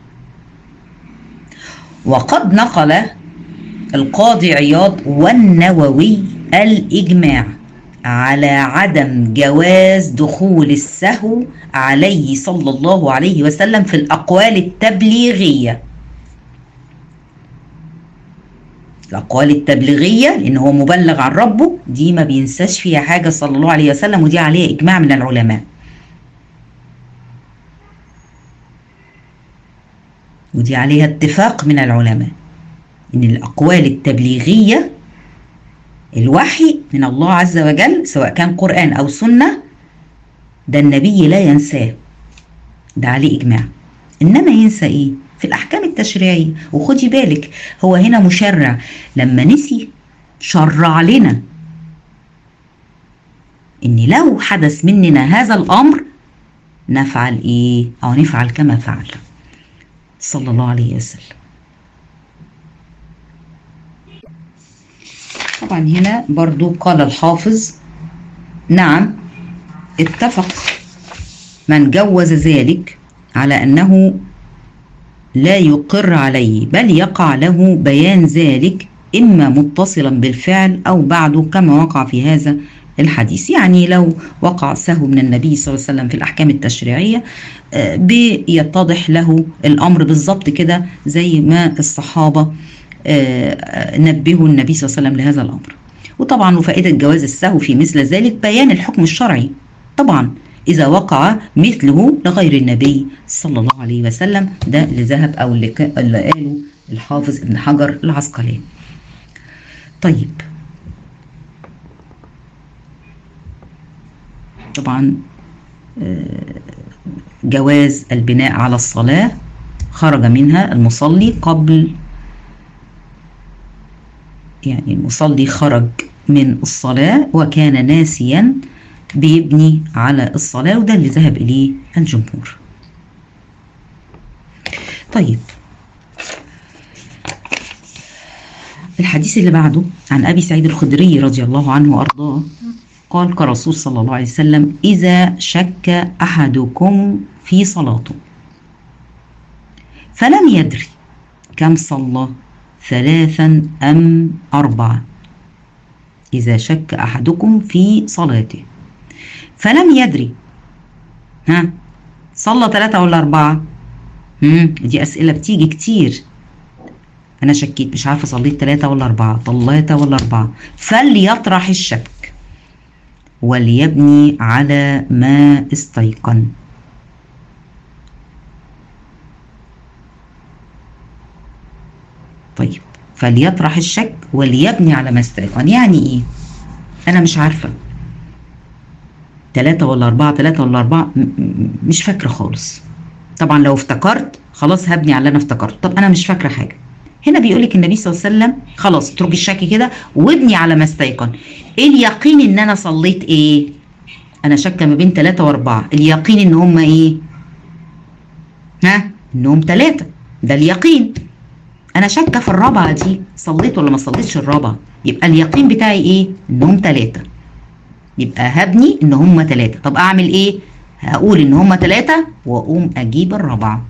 Speaker 1: وقد نقل القاضي عياض والنووي الإجماع على عدم جواز دخول السهو عليه صلى الله عليه وسلم في الأقوال التبليغية الأقوال التبليغية لأن هو مبلغ عن ربه دي ما بينساش فيها حاجة صلى الله عليه وسلم ودي عليها إجماع من العلماء ودي عليها اتفاق من العلماء إن الأقوال التبليغية الوحي من الله عز وجل سواء كان قرآن أو سنة ده النبي لا ينساه ده عليه إجماع إنما ينسى إيه؟ في الأحكام التشريعية وخدي بالك هو هنا مشرع لما نسي شرع لنا إن لو حدث مننا هذا الأمر نفعل إيه؟ أو نفعل كما فعل صلى الله عليه وسلم طبعا هنا برضو قال الحافظ نعم اتفق من جوز ذلك على أنه لا يقر عليه بل يقع له بيان ذلك إما متصلا بالفعل أو بعده كما وقع في هذا الحديث يعني لو وقع سهو من النبي صلى الله عليه وسلم في الأحكام التشريعية بيتضح له الأمر بالظبط كده زي ما الصحابة نبهوا النبي صلى الله عليه وسلم لهذا الأمر وطبعا وفائدة جواز السهو في مثل ذلك بيان الحكم الشرعي طبعا إذا وقع مثله لغير النبي صلى الله عليه وسلم ده اللي ذهب أو اللي, اللي قاله الحافظ ابن حجر العسقلاني طيب طبعا جواز البناء على الصلاة خرج منها المصلي قبل يعني المصلي خرج من الصلاة وكان ناسيا بيبني على الصلاة وده اللي ذهب إليه الجمهور طيب الحديث اللي بعده عن أبي سعيد الخدري رضي الله عنه وأرضاه قال كرسول صلى الله عليه وسلم إذا شك أحدكم في صلاته فلم يدري كم صلى ثلاثا أم أربعة إذا شك أحدكم في صلاته فلم يدري ها صلى ثلاثة ولا أربعة مم. دي أسئلة بتيجي كتير أنا شكيت مش عارفة صليت ثلاثة ولا أربعة ثلاثة ولا أربعة فليطرح الشك وليبني على ما استيقن طيب فليطرح الشك وليبني على ما استيقن يعني ايه انا مش عارفه ثلاثة ولا أربعة ثلاثة ولا أربعة مش فاكرة خالص طبعا لو افتكرت خلاص هبني على اللي أنا افتكرت طب أنا مش فاكرة حاجة هنا بيقول لك النبي صلى الله عليه وسلم خلاص اتركي الشك كده وابني على ما استيقن اليقين ان انا صليت ايه انا شاكه ما بين ثلاثة واربعة اليقين ان هم ايه ها انهم ثلاثة ده اليقين انا شاكه في الرابعه دي صليت ولا ما صليتش الرابعه يبقى اليقين بتاعي ايه انهم ثلاثه يبقى هبني ان هم ثلاثه طب اعمل ايه هقول ان هم ثلاثه واقوم اجيب الرابعه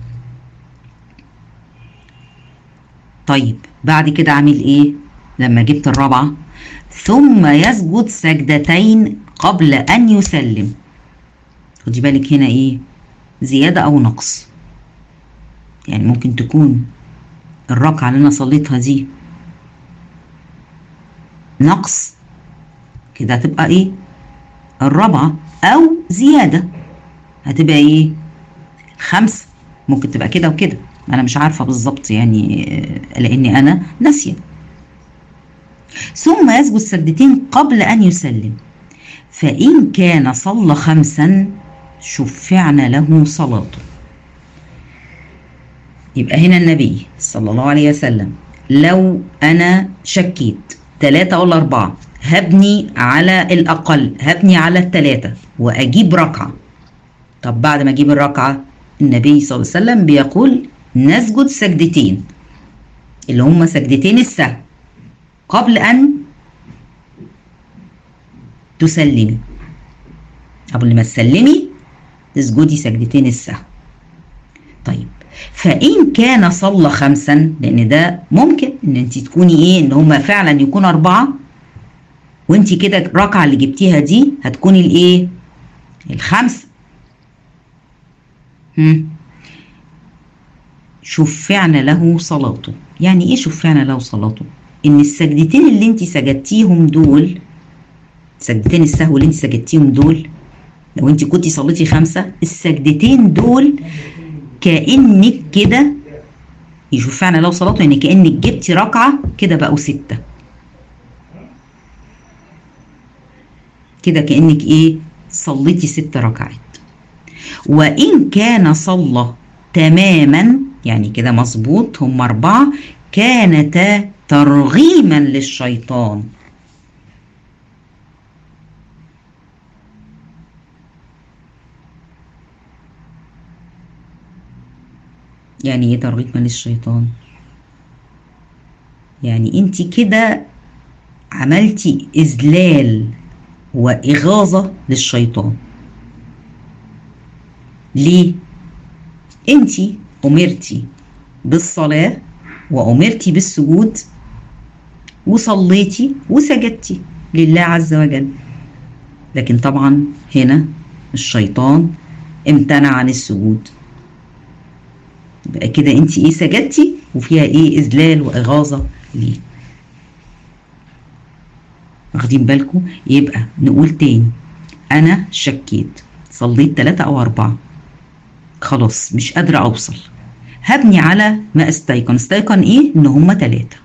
Speaker 1: طيب بعد كده اعمل ايه لما جبت الرابعه ثم يسجد سجدتين قبل ان يسلم خدي بالك هنا ايه زياده او نقص يعني ممكن تكون الركعة اللي أنا صليتها دي نقص كده هتبقى إيه؟ الرابعة أو زيادة هتبقى إيه؟ خمسة ممكن تبقى كده وكده أنا مش عارفة بالظبط يعني لأني أنا ناسية ثم يسجد سجدتين قبل أن يسلم فإن كان صلى خمسا شفعنا له صلاته يبقى هنا النبي صلى الله عليه وسلم لو انا شكيت ثلاثة ولا أربعة هبني على الأقل هبني على الثلاثة وأجيب ركعة طب بعد ما أجيب الركعة النبي صلى الله عليه وسلم بيقول نسجد سجدتين اللي هم سجدتين السهو قبل أن تسلمي قبل ما تسلمي تسجدي سجدتين السهو طيب فإن كان صلى خمسا لأن ده ممكن إن أنت تكوني إيه إن هما فعلا يكون أربعة وأنت كده الركعة اللي جبتيها دي هتكوني الإيه؟ الخمسة هم. شفعنا له صلاته يعني إيه شفعنا له صلاته؟ إن السجدتين اللي أنت سجدتيهم دول سجدتين السهو اللي أنت سجدتيهم دول لو أنت كنتي صليتي خمسة السجدتين دول كانك كده يشوف فعلا لو صلاته يعني كانك جبتي ركعه كده بقوا سته كده كانك ايه صليتي ست ركعات وان كان صلى تماما يعني كده مظبوط هم اربعه كانتا ترغيما للشيطان يعني ايه ترغيب من الشيطان يعني انت كده عملتي اذلال واغاظه للشيطان ليه انت امرتي بالصلاه وامرتي بالسجود وصليتي وسجدتي لله عز وجل لكن طبعا هنا الشيطان امتنع عن السجود يبقى كده انت ايه سجدتي وفيها ايه اذلال واغاظه ليه واخدين بالكم يبقى نقول تاني انا شكيت صليت ثلاثة او اربعة خلاص مش قادرة اوصل هبني على ما استيقن استيقن ايه ان هما ثلاثة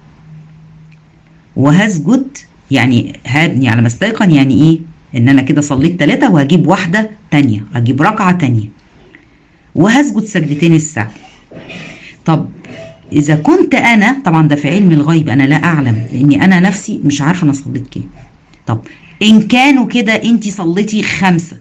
Speaker 1: وهسجد يعني هبني على ما استيقن يعني ايه ان انا كده صليت ثلاثة وهجيب واحدة تانية هجيب ركعة تانية وهسجد سجدتين السهو طب اذا كنت انا طبعا ده في علم الغيب انا لا اعلم لاني انا نفسي مش عارفه انا صليت كام طب ان كانوا كده انت صليتي خمسه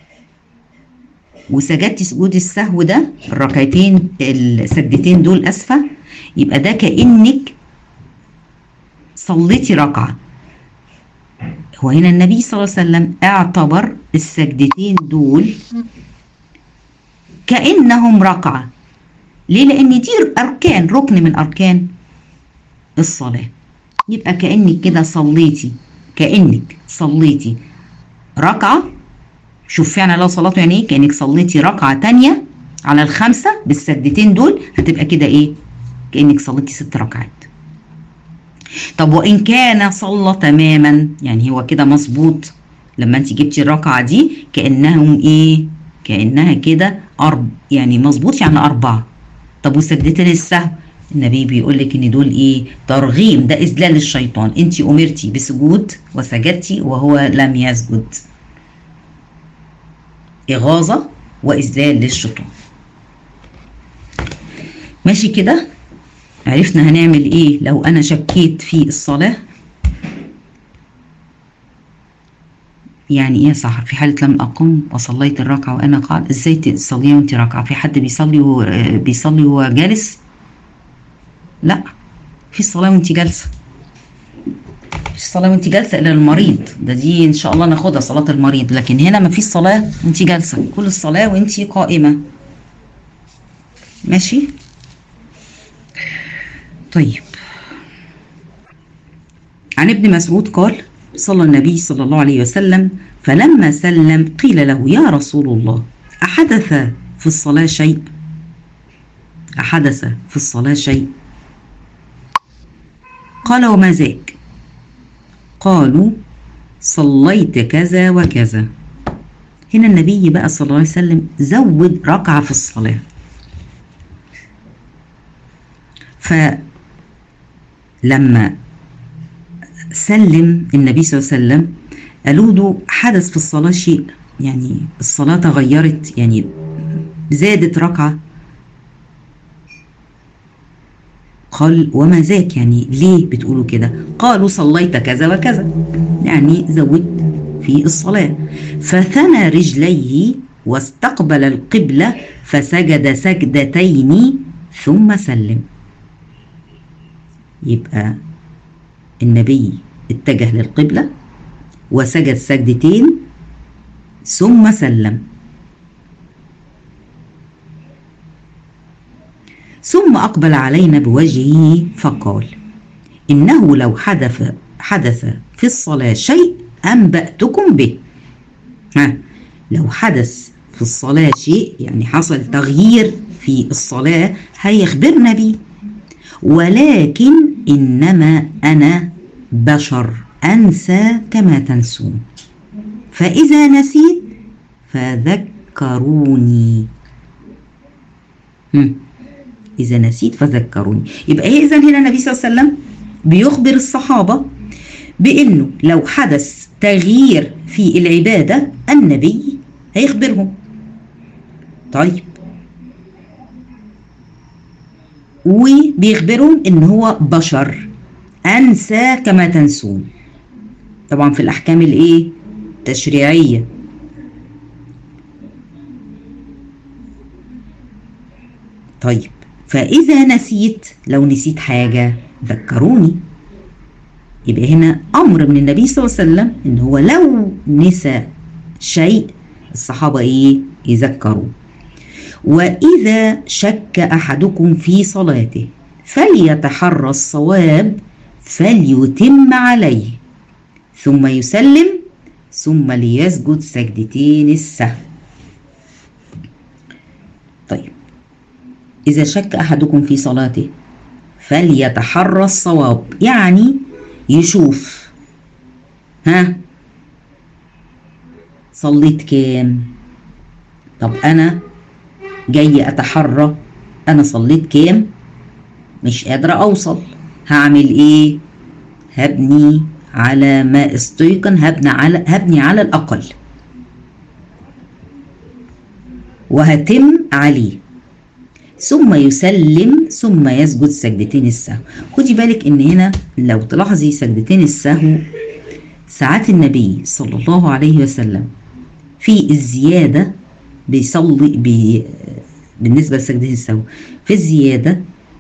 Speaker 1: وسجدتي سجود السهو ده الركعتين السجدتين دول اسفه يبقى ده كانك صليتي ركعه هو هنا النبي صلى الله عليه وسلم اعتبر السجدتين دول كانهم ركعه ليه لان دي اركان ركن من اركان الصلاه يبقى كانك كده صليتي كانك صليتي ركعه شوف فعلا لو صلاته يعني ايه كانك صليتي ركعه تانية على الخمسه بالسجدتين دول هتبقى كده ايه كانك صليتي ست ركعات طب وان كان صلى تماما يعني هو كده مظبوط لما انت جبتي الركعه دي كانهم ايه كانها كده أرب يعني مظبوط يعني اربعه طب وسجدتين السهو النبي بيقول لك ان دول ايه ترغيم ده اذلال للشيطان انت امرتي بسجود وسجدتي وهو لم يسجد اغاظه واذلال للشيطان ماشي كده عرفنا هنعمل ايه لو انا شكيت في الصلاة يعني ايه صح في حالة لم اقم وصليت الركعة وانا قاعد ازاي تصليها وانت راكعة في حد بيصلي و... بيصلي وهو جالس لا في الصلاة وانت جالسة في الصلاة وانت جالسة إلى المريض ده دي إن شاء الله ناخدها صلاة المريض لكن هنا ما فيش صلاة وانت جالسة كل الصلاة وانت قائمة ماشي طيب عن ابن مسعود قال صلى النبي صلى الله عليه وسلم فلما سلم قيل له يا رسول الله أحدث في الصلاة شيء أحدث في الصلاة شيء قال وما ذاك قالوا صليت كذا وكذا هنا النبي بقى صلى الله عليه وسلم زود ركعة في الصلاة فلما سلم النبي صلى الله عليه وسلم قالوا له حدث في الصلاة شيء يعني الصلاة تغيرت يعني زادت ركعة قال وما ذاك يعني ليه بتقولوا كده قالوا صليت كذا وكذا يعني زودت في الصلاة فثنى رجليه واستقبل القبلة فسجد سجدتين ثم سلم يبقى النبي اتجه للقبلة وسجد سجدتين ثم سلم ثم أقبل علينا بوجهه فقال إنه لو حدث حدث في الصلاة شيء أنبأتكم به ها لو حدث في الصلاة شيء يعني حصل تغيير في الصلاة هيخبرنا بيه ولكن إنما أنا بشر أنسى كما تنسون فإذا نسيت فذكروني هم. إذا نسيت فذكروني يبقى إيه إذا هنا النبي صلى الله عليه وسلم بيخبر الصحابة بأنه لو حدث تغيير في العبادة النبي هيخبرهم طيب وبيخبرهم ان هو بشر انسى كما تنسون طبعا في الاحكام الايه التشريعيه طيب فاذا نسيت لو نسيت حاجه ذكروني يبقى هنا امر من النبي صلى الله عليه وسلم ان هو لو نسى شيء الصحابه ايه يذكروه واذا شك احدكم في صلاته فليتحرى الصواب فليتم عليه ثم يسلم ثم ليسجد سجدتين السهو طيب اذا شك احدكم في صلاته فليتحرى الصواب يعني يشوف ها صليت كام طب انا جاي اتحرى انا صليت كام مش قادرة اوصل هعمل ايه هبني على ما استيقن هبني على هبني على الاقل وهتم عليه ثم يسلم ثم يسجد سجدتين السهو خدي بالك ان هنا لو تلاحظي سجدتين السهو ساعات النبي صلى الله عليه وسلم في الزيادة بيصلي بي بالنسبة لسجدتين السهو في الزيادة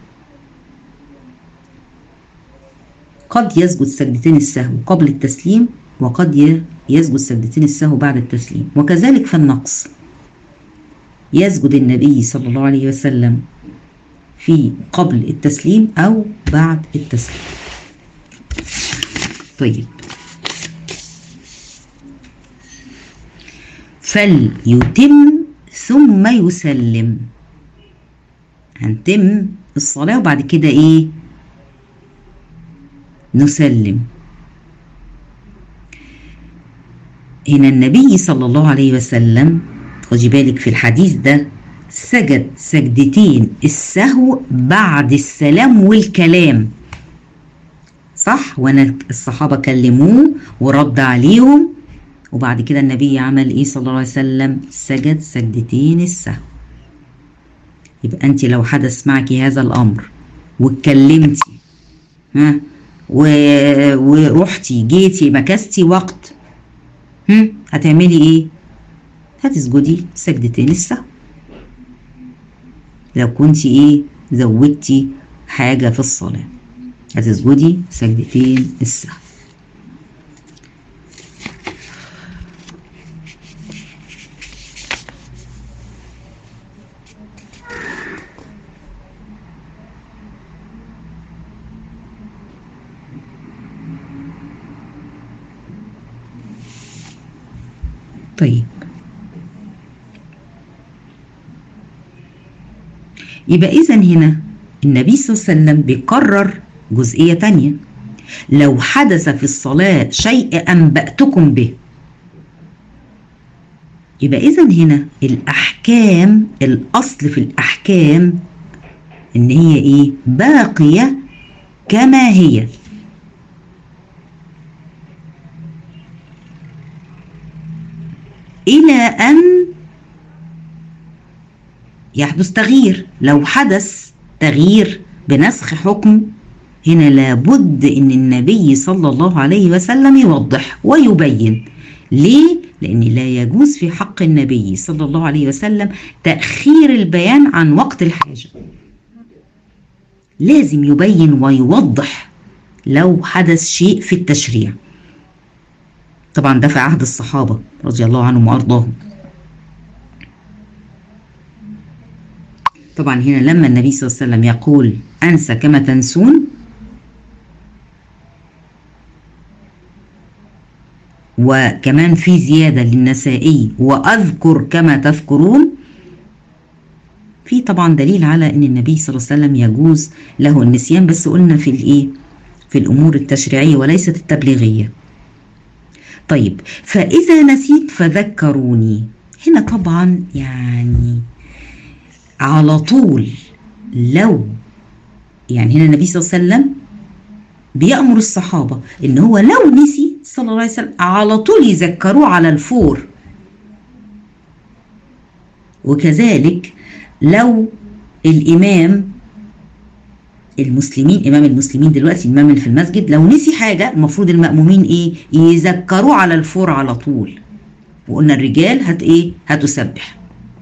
Speaker 1: قد يسجد سجدتين السهو قبل التسليم وقد يسجد سجدتين السهو بعد التسليم وكذلك في النقص يسجد النبي صلى الله عليه وسلم في قبل التسليم أو بعد التسليم طيب فليتم ثم يسلم هنتم الصلاة وبعد كده ايه نسلم هنا النبي صلى الله عليه وسلم خدي بالك في الحديث ده سجد سجدتين السهو بعد السلام والكلام صح وانا الصحابة كلموه ورد عليهم وبعد كده النبي عمل ايه صلى الله عليه وسلم سجد سجدتين السهو يبقى انت لو حدث معك هذا الامر واتكلمتي ها و... ورحتي جيتي مكستي وقت هم هتعملي ايه هتسجدي سجدتين السهو لو كنتي ايه زودتي حاجة في الصلاة هتسجدي سجدتين السهو طيب يبقى إذا هنا النبي صلى الله عليه وسلم بيكرر جزئية تانية لو حدث في الصلاة شيء أنبأتكم به يبقى إذا هنا الأحكام الأصل في الأحكام إن هي إيه باقية كما هي إلى أن يحدث تغيير لو حدث تغيير بنسخ حكم هنا لابد ان النبي صلى الله عليه وسلم يوضح ويبين ليه لان لا يجوز في حق النبي صلى الله عليه وسلم تاخير البيان عن وقت الحاجه لازم يبين ويوضح لو حدث شيء في التشريع طبعا ده في عهد الصحابه رضي الله عنهم وارضاهم طبعا هنا لما النبي صلى الله عليه وسلم يقول انسى كما تنسون وكمان في زياده للنسائي واذكر كما تذكرون في طبعا دليل على ان النبي صلى الله عليه وسلم يجوز له النسيان بس قلنا في الايه في الامور التشريعيه وليست التبليغيه طيب فاذا نسيت فذكروني هنا طبعا يعني على طول لو يعني هنا النبي صلى الله عليه وسلم بيأمر الصحابة إن هو لو نسي صلى الله عليه وسلم على طول يذكروه على الفور وكذلك لو الإمام المسلمين إمام المسلمين دلوقتي الإمام اللي في المسجد لو نسي حاجة المفروض المأمومين إيه يذكروه على الفور على طول وقلنا الرجال هت إيه هتسبح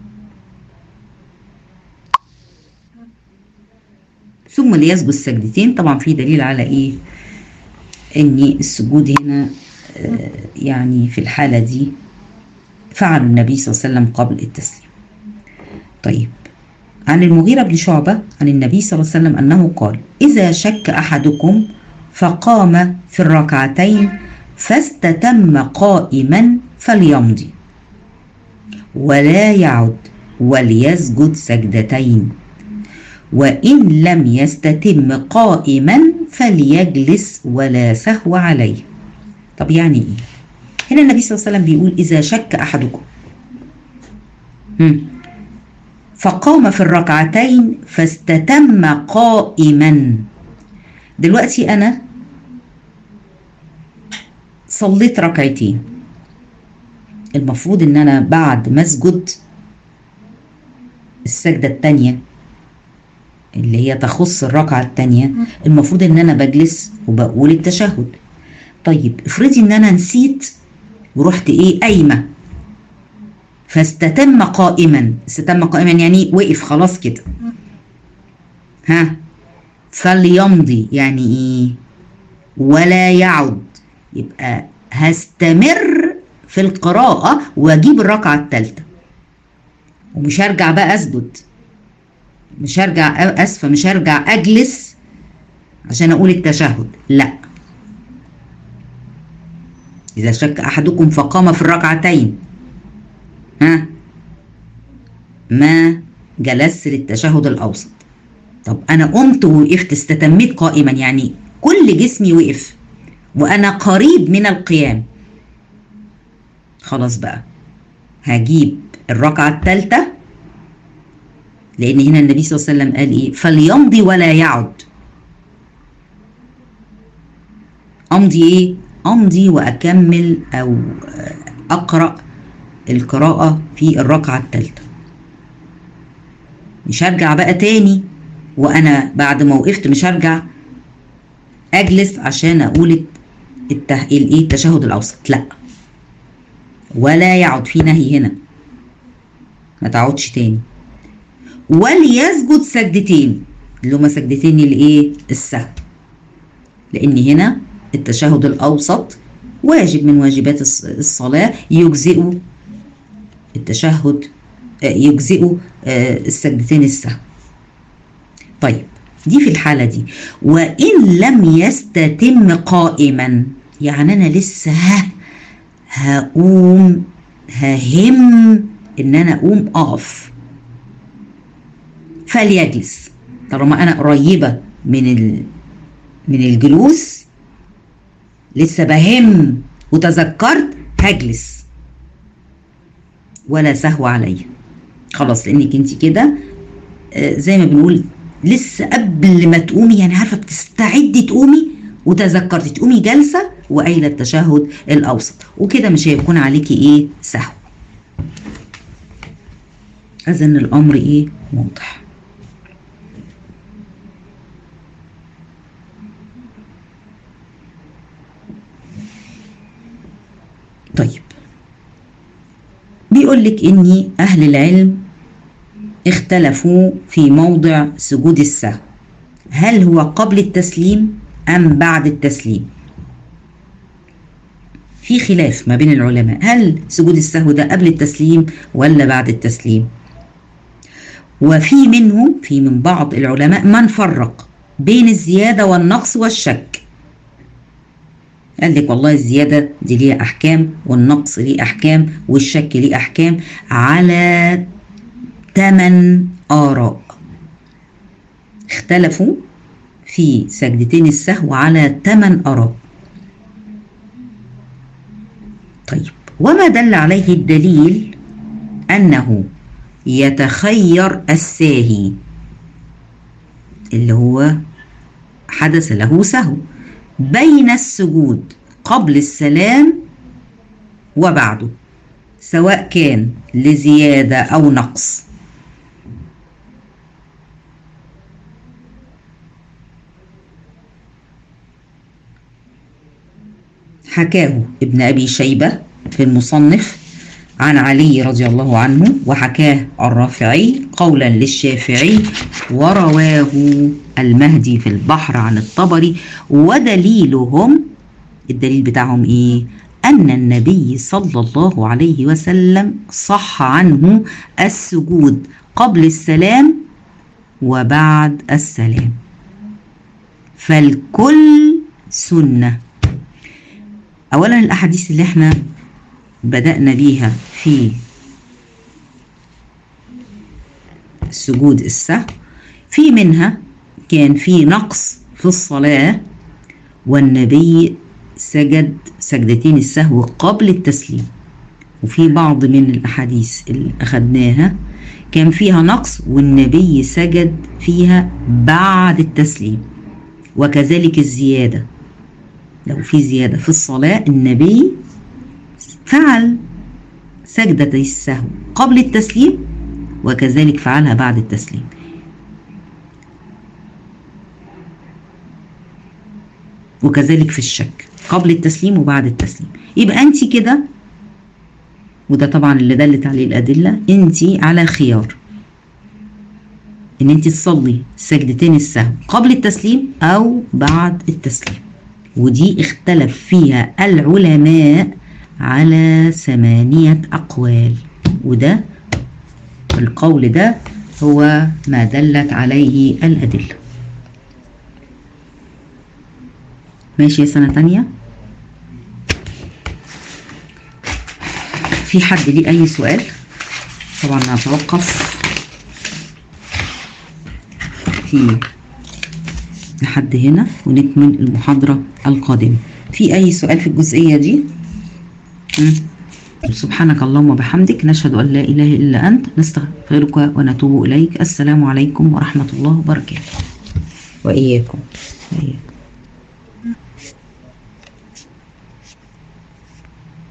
Speaker 1: ثم ليسجد سجدتين طبعا في دليل على ايه ان السجود هنا آه يعني في الحاله دي فعل النبي صلى الله عليه وسلم قبل التسليم طيب عن المغيرة بن شعبة عن النبي صلى الله عليه وسلم أنه قال إذا شك أحدكم فقام في الركعتين فاستتم قائما فليمضي ولا يعد وليسجد سجدتين وإن لم يستتم قائما فليجلس ولا سهو عليه طب يعني إيه هنا النبي صلى الله عليه وسلم بيقول إذا شك أحدكم فقام في الركعتين فاستتم قائما دلوقتي أنا صليت ركعتين المفروض ان انا بعد ما اسجد السجده الثانيه اللي هي تخص الركعة التانية المفروض ان انا بجلس وبقول التشهد طيب افرضي ان انا نسيت ورحت ايه قايمة فاستتم قائما استتم قائما يعني وقف خلاص كده ها فليمضي يعني ايه ولا يعد يبقى هستمر في القراءة واجيب الركعة الثالثة ومش هرجع بقى اسجد مش هرجع اسفه مش هرجع اجلس عشان اقول التشهد لا اذا شك احدكم فقام في الركعتين ها ما جلست للتشهد الاوسط طب انا قمت ووقفت استتميت قائما يعني كل جسمي وقف وانا قريب من القيام خلاص بقى هجيب الركعه الثالثه لان هنا النبي صلى الله عليه وسلم قال ايه فليمضي ولا يعد امضي ايه امضي واكمل او اقرا القراءه في الركعه الثالثه مش هرجع بقى تاني وانا بعد ما وقفت مش هرجع اجلس عشان اقول الته... الايه التشهد الاوسط لا ولا يعد في نهي هنا ما تعودش تاني وليسجد سجدتين اللي هما سجدتين الايه السهو لان هنا التشهد الاوسط واجب من واجبات الصلاه يجزئ التشهد يجزئ السجدتين السهو طيب دي في الحالة دي وإن لم يستتم قائما يعني أنا لسه ها هقوم ههم إن أنا أقوم أقف فليجلس طالما أنا قريبة من ال من الجلوس لسه بهم وتذكرت هجلس ولا سهو عليا خلاص لانك انت كده زي ما بنقول لسه قبل ما تقومي يعني عارفه بتستعدي تقومي وتذكرتي تقومي جالسه وقايله التشهد الاوسط وكده مش هيكون عليكي ايه سهو اذن الامر ايه واضح طيب بيقول لك اني اهل العلم اختلفوا في موضع سجود السهو هل هو قبل التسليم ام بعد التسليم في خلاف ما بين العلماء هل سجود السهو ده قبل التسليم ولا بعد التسليم وفي منهم في من بعض العلماء من فرق بين الزيادة والنقص والشك قال لك والله الزيادة دي ليها أحكام والنقص ليه أحكام والشك ليه أحكام على ثمان آراء اختلفوا في سجدتين السهو على ثمان آراء طيب وما دل عليه الدليل أنه يتخير الساهي اللي هو حدث له سهو بين السجود قبل السلام وبعده سواء كان لزيادة أو نقص حكاه ابن أبي شيبة في المصنف عن علي رضي الله عنه وحكاه الرافعي قولا للشافعي ورواه المهدي في البحر عن الطبري ودليلهم الدليل بتاعهم ايه ان النبي صلى الله عليه وسلم صح عنه السجود قبل السلام وبعد السلام فالكل سنه اولا الاحاديث اللي احنا بدأنا بيها في سجود السهو في منها كان في نقص في الصلاة والنبي سجد سجدتين السهو قبل التسليم وفي بعض من الأحاديث اللي أخدناها كان فيها نقص والنبي سجد فيها بعد التسليم وكذلك الزيادة لو في زيادة في الصلاة النبي فعل سجدة السهو قبل التسليم وكذلك فعلها بعد التسليم وكذلك في الشك قبل التسليم وبعد التسليم يبقى انت كده وده طبعا اللي دلت عليه الأدلة انت على خيار ان انت تصلي سجدتين السهو قبل التسليم او بعد التسليم ودي اختلف فيها العلماء على ثمانية أقوال وده القول ده هو ما دلت عليه الأدلة ماشي سنة تانية في حد ليه أي سؤال طبعا هتوقف في لحد هنا ونكمل المحاضرة القادمة في أي سؤال في الجزئية دي؟ سبحانك اللهم وبحمدك نشهد أن لا إله إلا أنت نستغفرك ونتوب إليك السلام عليكم ورحمة الله وبركاته وإياكم, وإياكم.